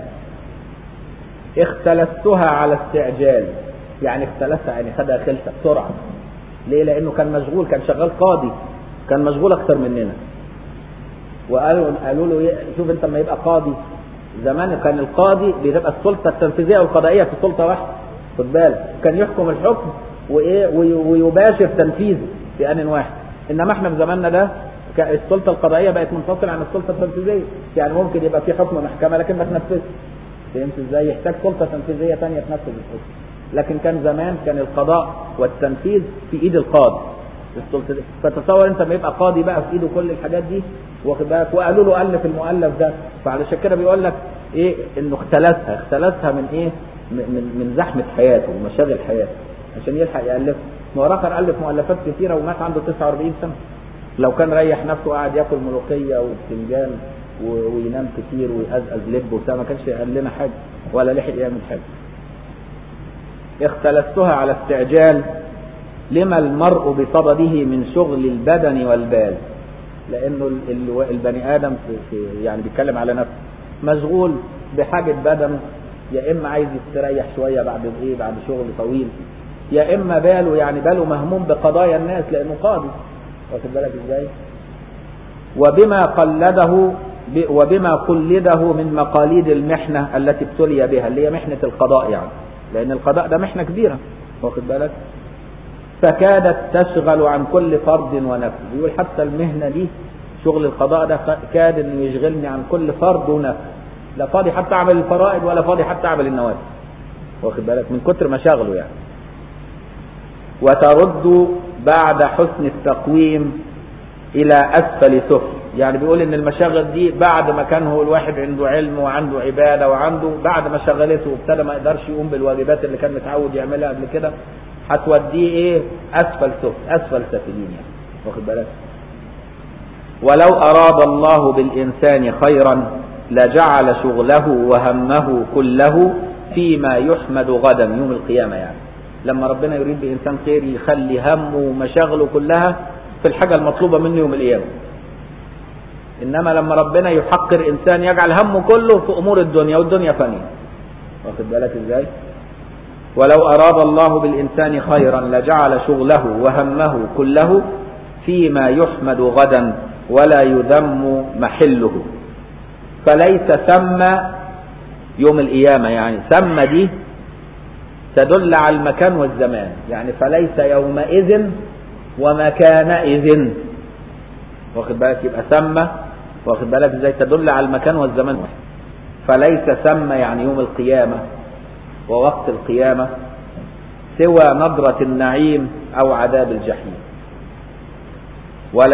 اختلستها على استعجال يعني اختلسها يعني خدها خلسه بسرعه ليه لانه كان مشغول كان شغال قاضي كان مشغول اكتر مننا وقالوا قالوا له إيه، شوف انت لما يبقى قاضي زمان كان القاضي بتبقى السلطه التنفيذيه والقضائيه في سلطه واحده خد بالك كان يحكم الحكم وايه وي- ويباشر تنفيذه في ان واحد انما احنا في زماننا ده ك- السلطه القضائيه بقت منفصله عن السلطه التنفيذيه يعني ممكن يبقى في حكم محكمه لكن ما تنفذش فهمت ازاي يحتاج سلطه تنفيذيه ثانيه تنفذ الحكم لكن كان زمان كان القضاء والتنفيذ في ايد القاضي السلطه دي فتصور انت لما يبقى قاضي بقى في ايده كل الحاجات دي واخد بالك وقالوا له الف المؤلف ده فعلشان كده بيقول لك ايه انه اختلسها اختلسها من ايه من من, من زحمه حياته ومشاغل حياته عشان يلحق يالف مؤرخر الف مؤلفات كثيره ومات عنده 49 سنه لو كان ريح نفسه وقعد ياكل ملوخيه وبتنجان و- وينام كتير ويقزقز لب وبتاع ما كانش قال لنا حاجه ولا لحق يعمل حاجه اختلفتها على استعجال لما المرء بصدده من شغل البدن والبال لانه ال- ال- البني ادم في في يعني بيتكلم على نفسه مشغول بحاجه بدن يا اما عايز يستريح شويه بعد ايه بعد شغل طويل يا اما باله يعني باله مهموم بقضايا الناس لانه قاضي واخد بالك ازاي وبما قلده ب- وبما قلده من مقاليد المحنة التي ابتلي بها اللي هي محنة القضاء يعني لأن القضاء ده محنة كبيرة واخد بالك فكادت تشغل عن كل فرد ونفس بيقول حتى المهنة دي شغل القضاء ده ف- كاد انه يشغلني عن كل فرد ونفس لا فاضي حتى اعمل الفرائض ولا فاضي حتى اعمل النوافل واخد بالك من كتر مشاغله يعني وترد بعد حسن التقويم الى اسفل سفل يعني بيقول ان المشاغل دي بعد ما كان هو الواحد عنده علم وعنده عباده وعنده بعد ما شغلته وابتدى ما يقدرش يقوم بالواجبات اللي كان متعود يعملها قبل كده هتوديه ايه اسفل سفل اسفل سافلين يعني واخد بالك ولو اراد الله بالانسان خيرا لجعل شغله وهمه كله فيما يحمد غدا يوم القيامه يعني لما ربنا يريد بانسان خير يخلي همه ومشاغله كلها في الحاجه المطلوبه منه يوم القيامه انما لما ربنا يحقر انسان يجعل همه كله في امور الدنيا والدنيا فانيه واخد بالك ازاي ولو اراد الله بالانسان خيرا لجعل شغله وهمه كله فيما يحمد غدا ولا يذم محله فليس ثم يوم القيامه يعني ثم دي تدل على المكان والزمان يعني فليس يومئذ ومكانئذ واخد بالك يبقى ثم واخد بالك ازاي تدل على المكان والزمان فليس ثم يعني يوم القيامة ووقت القيامة سوى نظرة النعيم أو عذاب الجحيم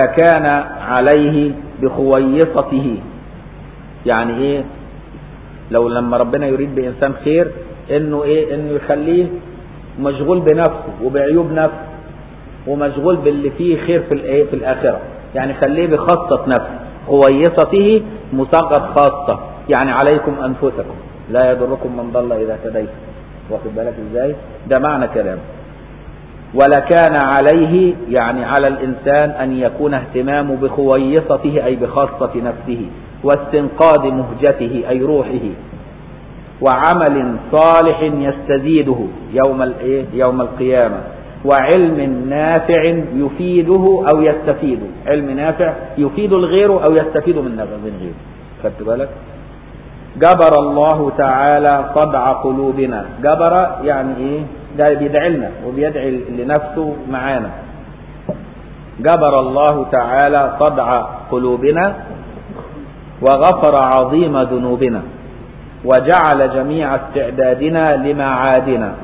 ولكان عليه بخويصته يعني ايه لو لما ربنا يريد بإنسان خير إنه إيه إنه يخليه مشغول بنفسه وبعيوب نفسه ومشغول باللي فيه خير في الإيه في الآخرة يعني خليه بخاصة نفسه خويصته مصغر خاصة يعني عليكم أنفسكم لا يضركم من ضل إذا اهتديتم واخد بالك إزاي ده معنى كلام ولكان عليه يعني على الإنسان أن يكون اهتمامه بخويصته أي بخاصة نفسه واستنقاذ مهجته أي روحه وعمل صالح يستزيده يوم الايه يوم القيامة وعلم نافع يفيده أو يستفيده علم نافع يفيد الغير أو يستفيد من من غيره خدت بالك جبر الله تعالى طبع قلوبنا جبر يعني ايه ده بيدعي لنا وبيدعي لنفسه معانا جبر الله تعالى طبع قلوبنا وغفر عظيم ذنوبنا وجعل جميع استعدادنا لمعادنا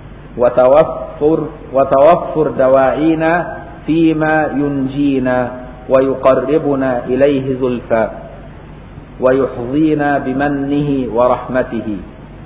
وتوفر وتوفر دواعينا فيما ينجينا ويقربنا إليه زلفى ويحظينا بمنه ورحمته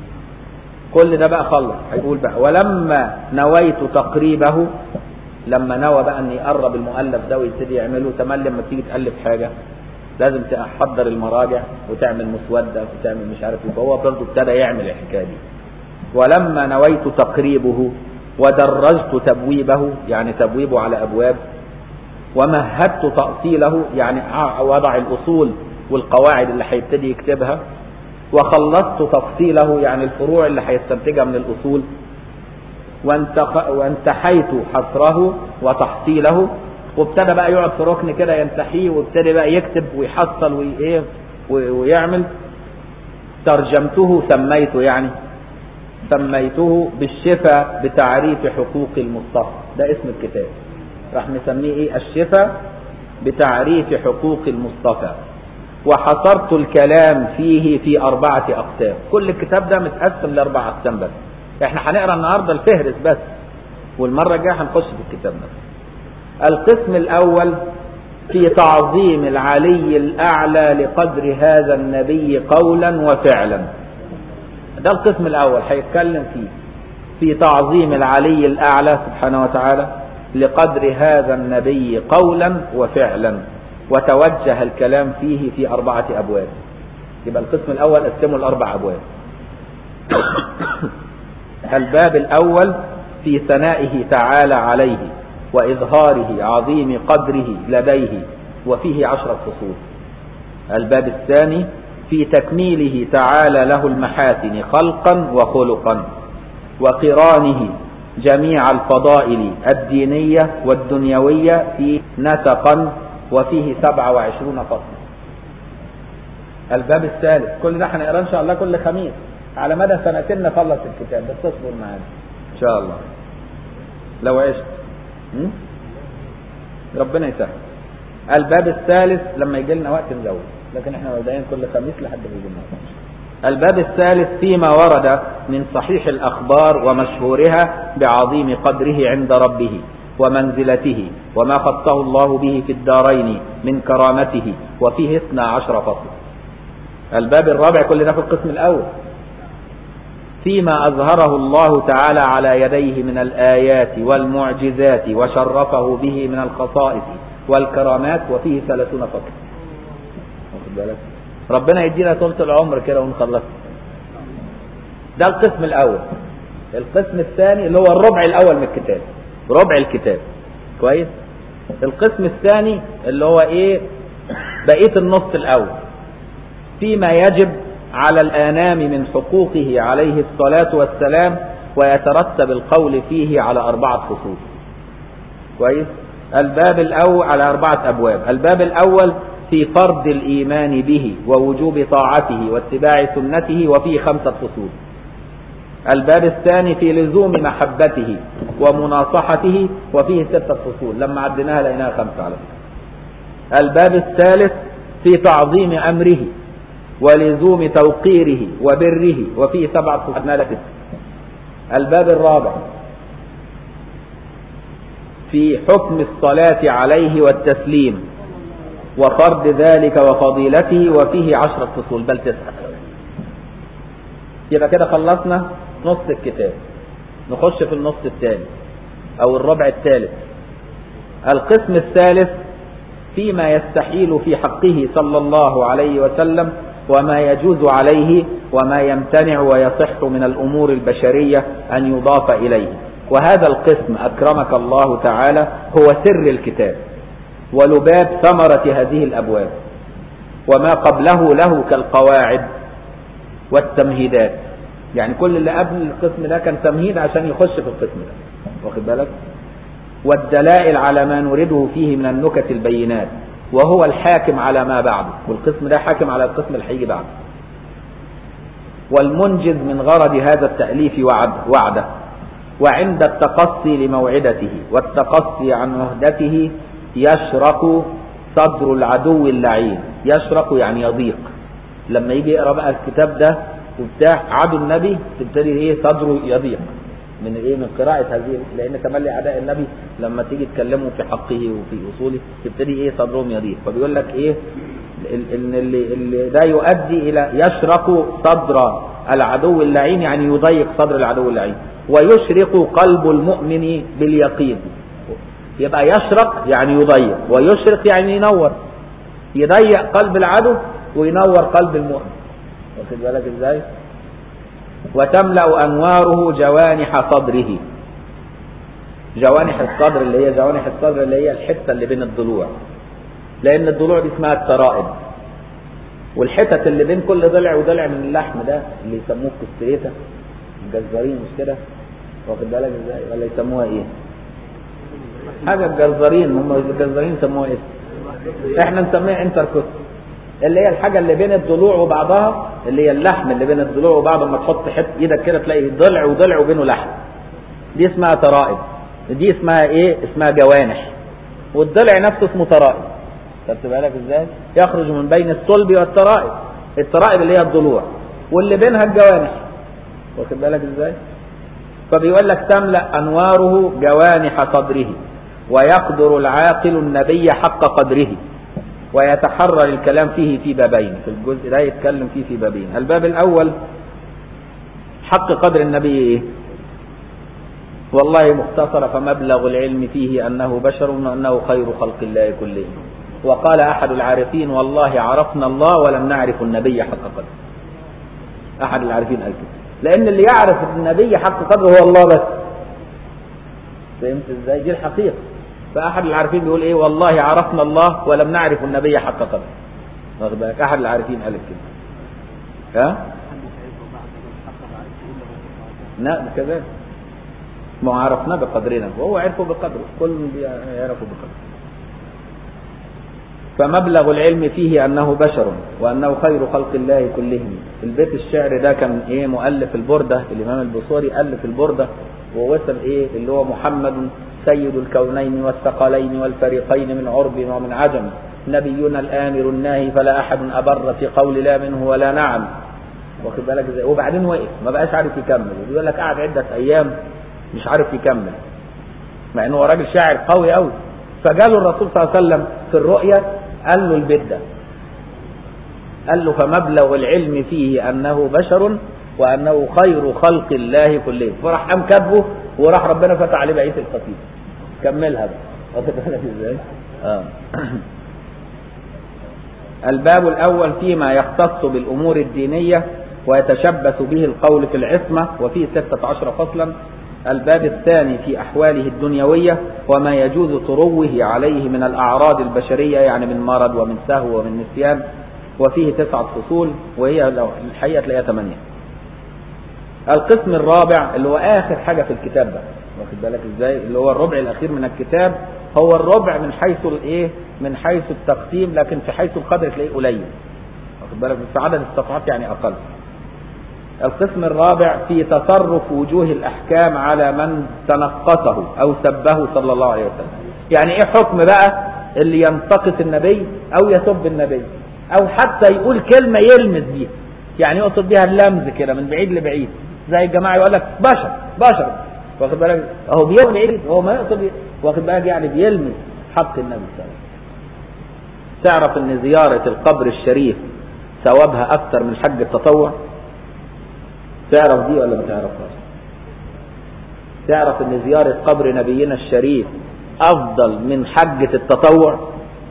كل ده بقى خلص هيقول بقى ولما نويت تقريبه لما نوى بقى ان يقرب المؤلف ده ويبتدي يعمله تمام لما تيجي تالف حاجه لازم تحضر المراجع وتعمل مسوده وتعمل مش عارف ايه فهو برضه ابتدى يعمل الحكايه دي ولما نويت تقريبه ودرجت تبويبه يعني تبويبه على ابواب ومهدت تأصيله يعني وضع الاصول والقواعد اللي هيبتدي يكتبها وخلصت تفصيله يعني الفروع اللي هيستنتجها من الاصول وانتخ... وانتحيت حصره وتحصيله وابتدى بقى يقعد في ركن كده ينتحيه وابتدى بقى يكتب ويحصل وايه ويعمل ترجمته سميته يعني سميته بالشفاء بتعريف حقوق المصطفى ده اسم الكتاب راح نسميه ايه الشفاء بتعريف حقوق المصطفى وحصرت الكلام فيه في أربعة أقسام كل الكتاب ده متقسم لأربع أقسام بس احنا هنقرا النهارده الفهرس بس والمرة الجاية هنخش في الكتاب ده القسم الأول في تعظيم العلي الأعلى لقدر هذا النبي قولا وفعلا ده القسم الأول هيتكلم فيه في تعظيم العلي الأعلى سبحانه وتعالى لقدر هذا النبي قولا وفعلا وتوجه الكلام فيه في أربعة أبواب يبقى القسم الأول قسمه لأربع أبواب الباب الأول في ثنائه تعالى عليه وإظهاره عظيم قدره لديه وفيه عشرة فصول الباب الثاني في تكميله تعالى له المحاسن خلقا وخلقا وقرانه جميع الفضائل الدينية والدنيوية في نسقا وفيه سبعة وعشرون فصلا الباب الثالث كل ده هنقراه ان شاء الله كل خميس على مدى سنتين نخلص الكتاب بس اصبر معانا ان شاء الله لو عشت م? ربنا يسهل الباب الثالث لما يجي لنا وقت نزود لكن احنا مبدئيا كل خميس لحد ما يجي لنا الباب الثالث فيما ورد من صحيح الأخبار ومشهورها بعظيم قدره عند ربه ومنزلته وما خصه الله به في الدارين من كرامته وفيه اثنى عشر فصل الباب الرابع كل ده في القسم الأول فيما أظهره الله تعالى على يديه من الآيات والمعجزات وشرفه به من الخصائص والكرامات وفيه ثلاثون فصل واخد بالك ربنا يدينا طولة العمر كده ونخلص ده القسم الأول القسم الثاني اللي هو الربع الأول من الكتاب ربع الكتاب كويس القسم الثاني اللي هو ايه بقية النص الأول فيما يجب على الآنام من حقوقه عليه الصلاة والسلام ويترتب القول فيه على أربعة فصول كويس الباب الأول على أربعة أبواب الباب الأول في فرض الإيمان به ووجوب طاعته واتباع سنته وفيه خمسة فصول الباب الثاني في لزوم محبته ومناصحته وفيه ستة فصول لما عديناها لقيناها خمسة على فكرة الباب الثالث في تعظيم أمره ولزوم توقيره وبره وفيه سبعة فصول الباب الرابع في حكم الصلاة عليه والتسليم وفرض ذلك وفضيلته وفيه عشرة فصول بل تسعة يبقى كده خلصنا نص الكتاب نخش في النص الثاني او الربع الثالث القسم الثالث فيما يستحيل في حقه صلى الله عليه وسلم وما يجوز عليه وما يمتنع ويصح من الامور البشريه ان يضاف اليه وهذا القسم اكرمك الله تعالى هو سر الكتاب ولباب ثمره هذه الابواب وما قبله له كالقواعد والتمهيدات يعني كل اللي قبل القسم ده كان تمهيد عشان يخش في القسم ده واخد بالك والدلائل على ما نريده فيه من النكت البينات وهو الحاكم على ما بعده والقسم ده حاكم على القسم اللي هيجي بعده والمنجز من غرض هذا التأليف وعد وعده وعند التقصي لموعدته والتقصي عن عهدته يشرق صدر العدو اللعين يشرق يعني يضيق لما يجي يقرا بقى الكتاب ده وبتاع عدو النبي تبتدي ايه صدره يضيق من ايه من قراءة هذه لان تملي اعداء النبي لما تيجي تكلموا في حقه وفي اصوله تبتدي ايه صدرهم يضيق فبيقول لك ايه ان اللي, اللي ده يؤدي الى يشرق صدر العدو اللعين يعني يضيق صدر العدو اللعين ويشرق قلب المؤمن باليقين يبقى يشرق يعني يضيق ويشرق يعني ينور يضيق قلب العدو وينور قلب المؤمن واخد بالك ازاي وتملأ أنواره جوانح صدره جوانح الصدر اللي هي جوانح الصدر اللي هي الحتة اللي بين الضلوع لأن الضلوع دي اسمها الترائب والحتت اللي بين كل ضلع وضلع من اللحم ده اللي يسموه كستريتا الجزارين مش كده واخد بالك ازاي ولا يسموها ايه حاجة الجزارين هم الجزارين يسموها ايه احنا نسميها انتركوست اللي هي الحاجة اللي بين الضلوع وبعضها اللي هي اللحم اللي بين الضلوع وبعض ما تحط حته ايدك كده تلاقي ضلع وضلع وبينه لحم دي اسمها ترائب دي اسمها ايه اسمها جوانح والضلع نفسه اسمه ترائب خدت بالك ازاي يخرج من بين الصلب والترائب الترائب اللي هي الضلوع واللي بينها الجوانح واخد بالك ازاي فبيقول لك تملا انواره جوانح صدره ويقدر العاقل النبي حق قدره ويتحرر الكلام فيه في بابين في الجزء ده يتكلم فيه في بابين الباب الأول حق قدر النبي إيه والله مختصر فمبلغ العلم فيه أنه بشر وأنه خير خلق الله كلهم وقال أحد العارفين والله عرفنا الله ولم نعرف النبي حق قدره أحد العارفين قال كده لأن اللي يعرف النبي حق قدره هو الله بس فهمت ازاي دي الحقيقة فأحد العارفين بيقول إيه والله عرفنا الله ولم نعرف النبي حق قدره واخد بالك أحد العارفين قال كده ها لا كذلك ما عرفنا بقدرنا وهو عرفه بقدره كل يعرفه بقدره فمبلغ العلم فيه أنه بشر وأنه خير خلق الله كلهم البيت الشعر ده كان إيه مؤلف البردة الإمام البصوري ألف البردة ووصل إيه اللي هو محمد سيد الكونين والثقلين والفريقين من عرب ومن عجم نبينا الآمر الناهي فلا أحد أبر في قول لا منه ولا نعم واخد بالك ازاي وبعدين وقف ما بقاش عارف يكمل بيقول لك قعد عدة أيام مش عارف يكمل مع إنه هو راجل شاعر قوي قوي فجاله الرسول صلى الله عليه وسلم في الرؤيا قال له البيت ده قال له فمبلغ العلم فيه أنه بشر وأنه خير خلق الله كلهم فراح قام كاتبه وراح ربنا فتح عليه بقية القصيدة كملها بقى واخد بالك ازاي؟ اه الباب الأول فيما يختص بالأمور الدينية ويتشبث به القول في العصمة وفيه ستة عشر فصلا الباب الثاني في أحواله الدنيوية وما يجوز تروه عليه من الأعراض البشرية يعني من مرض ومن سهو ومن نسيان وفيه تسعة فصول وهي الحقيقة تلاقيها ثمانية القسم الرابع اللي هو آخر حاجة في الكتاب ده واخد بالك ازاي اللي هو الربع الأخير من الكتاب هو الربع من حيث الايه من حيث التقسيم لكن في حيث القدر تلاقيه قليل واخد بالك في عدد الصفحات يعني أقل القسم الرابع في تصرف وجوه الأحكام على من تنقصه أو سبه صلى الله عليه وسلم يعني إيه حكم بقى اللي ينتقص النبي أو يسب النبي أو حتى يقول كلمة يلمس بيها يعني يقصد بيها اللمز كده من بعيد لبعيد زي الجماعة يقول لك بشر بشر واخد بالك اهو بيلمس هو ما يقصد واخد بالك يعني بيلمس حق النبي صلى الله عليه وسلم تعرف ان زيارة القبر الشريف ثوابها اكثر من حج التطوع تعرف دي ولا ما تعرفهاش تعرف ان زيارة قبر نبينا الشريف افضل من حجة التطوع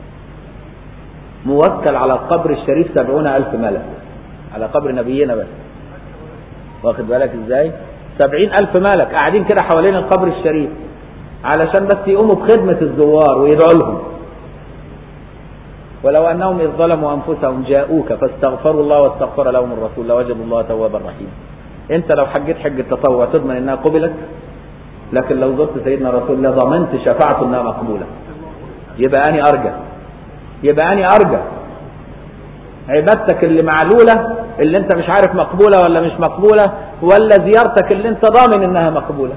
موكل على القبر الشريف سبعون الف ملك على قبر نبينا بس واخد بالك ازاي سبعين الف ملك قاعدين كده حوالين القبر الشريف علشان بس يقوموا بخدمة الزوار ويدعوا لهم ولو انهم اذ ظلموا انفسهم جاءوك فاستغفروا الله واستغفر لهم الرسول لوجدوا الله توابا رحيما انت لو حجيت حج التطوع تضمن انها قبلت لكن لو زرت سيدنا رسول الله ضمنت شفاعته انها مقبوله يبقى اني ارجى يبقى اني ارجى عبادتك اللي معلوله اللي انت مش عارف مقبوله ولا مش مقبوله ولا زيارتك اللي انت ضامن انها مقبوله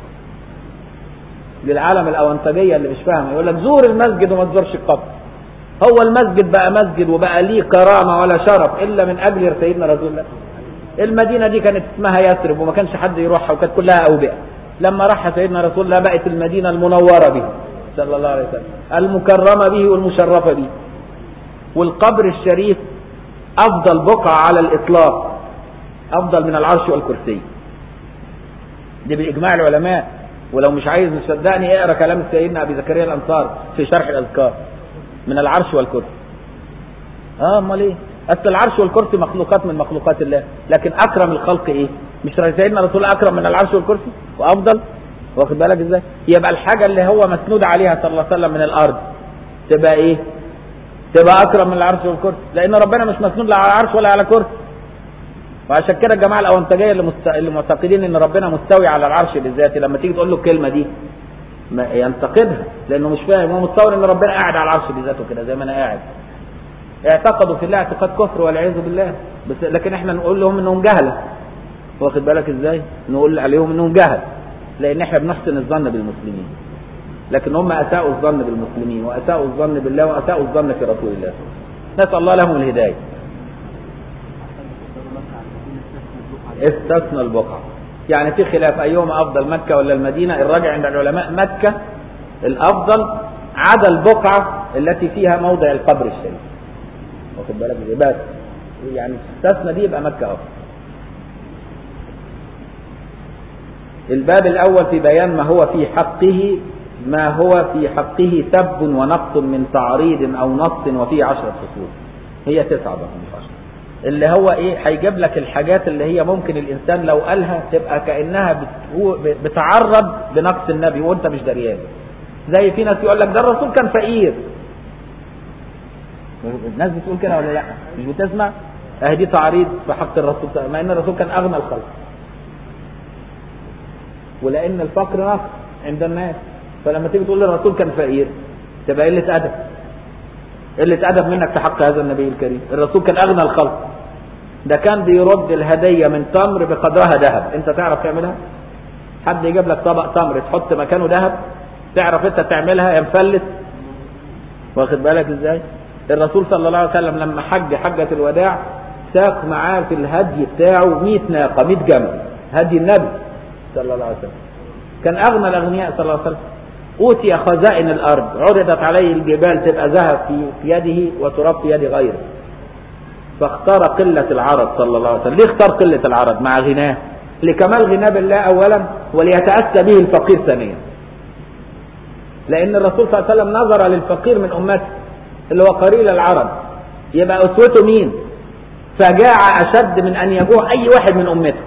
للعالم الاونطجيه اللي مش فاهم يقول لك زور المسجد وما تزورش القبر هو المسجد بقى مسجد وبقى ليه كرامه ولا شرف الا من اجل سيدنا رسول الله المدينه دي كانت اسمها يثرب وما كانش حد يروحها وكانت كلها اوبئه لما راح سيدنا رسول الله بقت المدينه المنوره به صلى الله عليه وسلم المكرمه به والمشرفه به والقبر الشريف افضل بقعه على الاطلاق افضل من العرش والكرسي دي باجماع العلماء ولو مش عايز تصدقني اقرا كلام سيدنا ابي زكريا الانصار في شرح الاذكار من العرش والكرسي اه امال ايه اصل العرش والكرسي مخلوقات من مخلوقات الله لكن اكرم الخلق ايه مش سيدنا رسول الله اكرم من العرش والكرسي وافضل واخد بالك ازاي يبقى الحاجه اللي هو مسنود عليها صلى الله عليه وسلم من الارض تبقى ايه تبقى اكرم من العرش والكرسي لان ربنا مش مسنود لا على عرش ولا على كرسي وعشان كده الجماعه الاونطجيه اللي, مست... اللي معتقدين ان ربنا مستوي على العرش بذاته لما تيجي تقول له الكلمه دي ما ينتقدها لانه مش فاهم هو متصور ان ربنا قاعد على العرش بذاته كده زي ما انا قاعد اعتقدوا في الله اعتقاد كفر والعياذ بالله بس لكن احنا نقول لهم انهم جهله واخد بالك ازاي نقول عليهم انهم جهل لان احنا بنحسن الظن بالمسلمين لكن هم اساءوا الظن بالمسلمين واساءوا الظن بالله واساءوا الظن في رسول الله نسال الله لهم الهدايه استثنى البقعه يعني في خلاف ايهما افضل مكه ولا المدينه الراجع عند العلماء مكه الافضل عدا البقعه التي فيها موضع القبر الشريف واخد بالك ازاي بس يعني استثنى دي يبقى مكه افضل الباب الأول في بيان ما هو في حقه ما هو في حقه سب ونقص من تعريض أو نص وفيه عشرة فصول هي تسعة بقى مش عشرة اللي هو إيه هيجيب لك الحاجات اللي هي ممكن الإنسان لو قالها تبقى كأنها بتعرض بنقص النبي وأنت مش دريان زي في ناس يقول لك ده الرسول كان فقير الناس بتقول كده ولا لا مش بتسمع اهي دي تعريض في حق الرسول مع ان الرسول كان اغنى الخلق ولان الفقر نقص عند الناس فلما تيجي تقول للرسول كان فقير تبقى قله ادب قله ادب منك في حق هذا النبي الكريم الرسول كان اغنى الخلق ده كان بيرد الهديه من تمر بقدرها ذهب انت تعرف تعملها حد يجيب لك طبق تمر تحط مكانه ذهب تعرف انت تعملها يا مفلس واخد بالك ازاي الرسول صلى الله عليه وسلم لما حج حجه الوداع ساق معاه في الهدي بتاعه 100 ناقه 100 جمل هدي النبي صلى الله عليه وسلم كان أغنى الأغنياء صلى الله عليه وسلم أوتي خزائن الأرض عرضت عليه الجبال تبقى ذهب في يده وتراب في يد غيره فاختار قلة العرض صلى الله عليه وسلم ليه اختار قلة العرض مع غناه لكمال غناه بالله أولا وليتأسى به الفقير ثانيا لأن الرسول صلى الله عليه وسلم نظر للفقير من أمته اللي هو قليل العرض يبقى أسوته مين فجاع أشد من أن يجوع أي واحد من أمته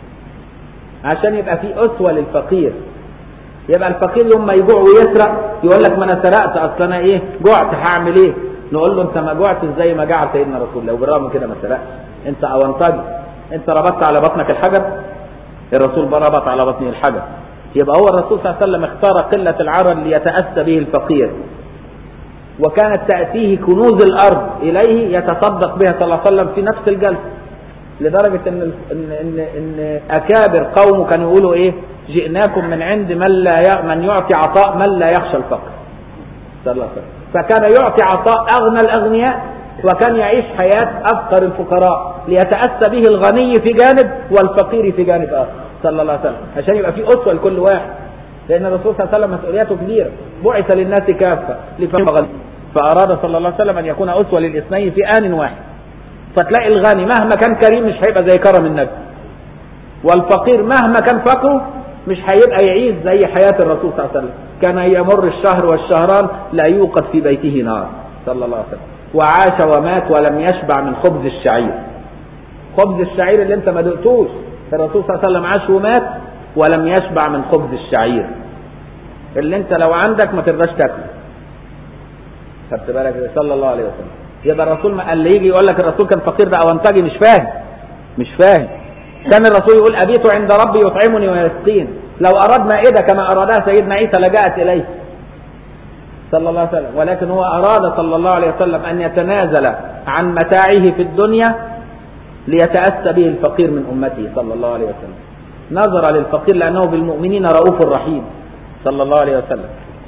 عشان يبقى في أسوة للفقير يبقى الفقير يوم ما يجوع ويسرق يقول لك ما انا سرقت اصل انا ايه جعت هعمل ايه نقول له انت ما جعتش زي ما جعل سيدنا رسول الله وبالرغم من كده ما سرقش انت اونطجي انت ربطت على بطنك الحجر الرسول ربط على بطنه الحجر يبقى هو الرسول صلى الله عليه وسلم اختار قلة العرض ليتأسى به الفقير وكانت تأتيه كنوز الأرض إليه يتصدق بها صلى الله عليه وسلم في نفس الجلسة لدرجة إن إن إن, إن أكابر قومه كانوا يقولوا إيه جئناكم من عند من لا ي... من يعطي عطاء من لا يخشى الفقر صلى الله عليه وسلم فكان يعطي عطاء أغنى الأغنياء وكان يعيش حياة أفقر الفقراء ليتأسى به الغني في جانب والفقير في جانب آخر صلى الله عليه وسلم عشان يبقى في أسوة لكل واحد لأن الرسول صلى الله عليه وسلم مسؤولياته كبيرة بعث للناس كافة لفهم فأراد صلى الله عليه وسلم أن يكون أسوة للاثنين في آن واحد فتلاقي الغني مهما كان كريم مش هيبقى زي كرم النبي والفقير مهما كان فقره مش هيبقى يعيش زي حياة الرسول صلى الله عليه وسلم كان يمر الشهر والشهران لا يوقد في بيته نار صلى الله عليه وسلم وعاش ومات ولم يشبع من خبز الشعير خبز الشعير اللي انت ما دقتوش الرسول صلى الله عليه وسلم عاش ومات ولم يشبع من خبز الشعير اللي انت لو عندك ما ترضاش تاكله خدت بالك صلى الله عليه وسلم يبقى الرسول ما اللي يجي يقول لك الرسول كان فقير ده اونطجي مش فاهم مش فاهم كان الرسول يقول ابيت عند ربي يطعمني ويسقين لو اراد مائده كما ارادها سيدنا عيسى لجاءت اليه صلى الله عليه وسلم ولكن هو اراد صلى الله عليه وسلم ان يتنازل عن متاعه في الدنيا ليتاسى به الفقير من امته صلى الله عليه وسلم نظر للفقير لانه بالمؤمنين رؤوف رحيم صلى الله عليه وسلم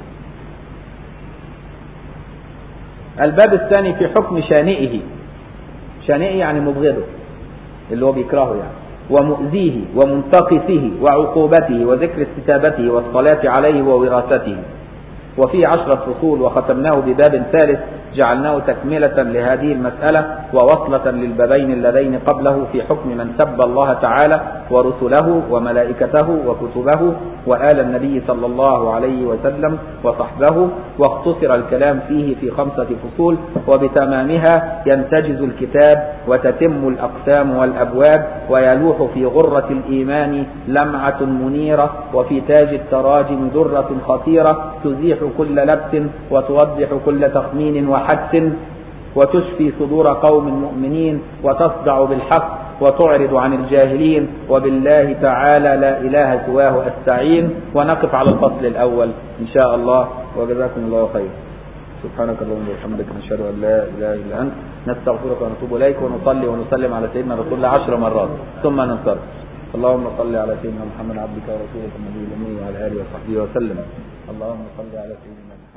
الباب الثاني في حكم شانئه شانئه يعني مبغضه اللي هو بيكرهه يعني ومؤذيه ومنتقصه وعقوبته وذكر استتابته والصلاة عليه ووراثته وفيه عشرة فصول وختمناه بباب ثالث جعلناه تكملة لهذه المسألة ووصلة للبابين اللذين قبله في حكم من سب الله تعالى ورسله وملائكته وكتبه وآل النبي صلى الله عليه وسلم وصحبه واختصر الكلام فيه في خمسة فصول وبتمامها ينتجز الكتاب وتتم الأقسام والأبواب ويلوح في غرة الإيمان لمعة منيرة وفي تاج التراجم درة خطيرة تزيح كل لبس وتوضح كل تخمين وحد وتشفي صدور قوم مؤمنين وتصدع بالحق وتعرض عن الجاهلين وبالله تعالى لا إله سواه أستعين ونقف على الفصل الأول إن شاء الله وجزاكم الله خير سبحانك اللهم وبحمدك نشهد أن لا إله إلا أنت نستغفرك ونتوب إليك ونصلي ونسلم على سيدنا رسول الله عشر مرات ثم ننصرف اللهم صل على سيدنا محمد عبدك ورسولك النبي الأمي وعلى آله وصحبه وسلم اللهم صل على سيدنا محمد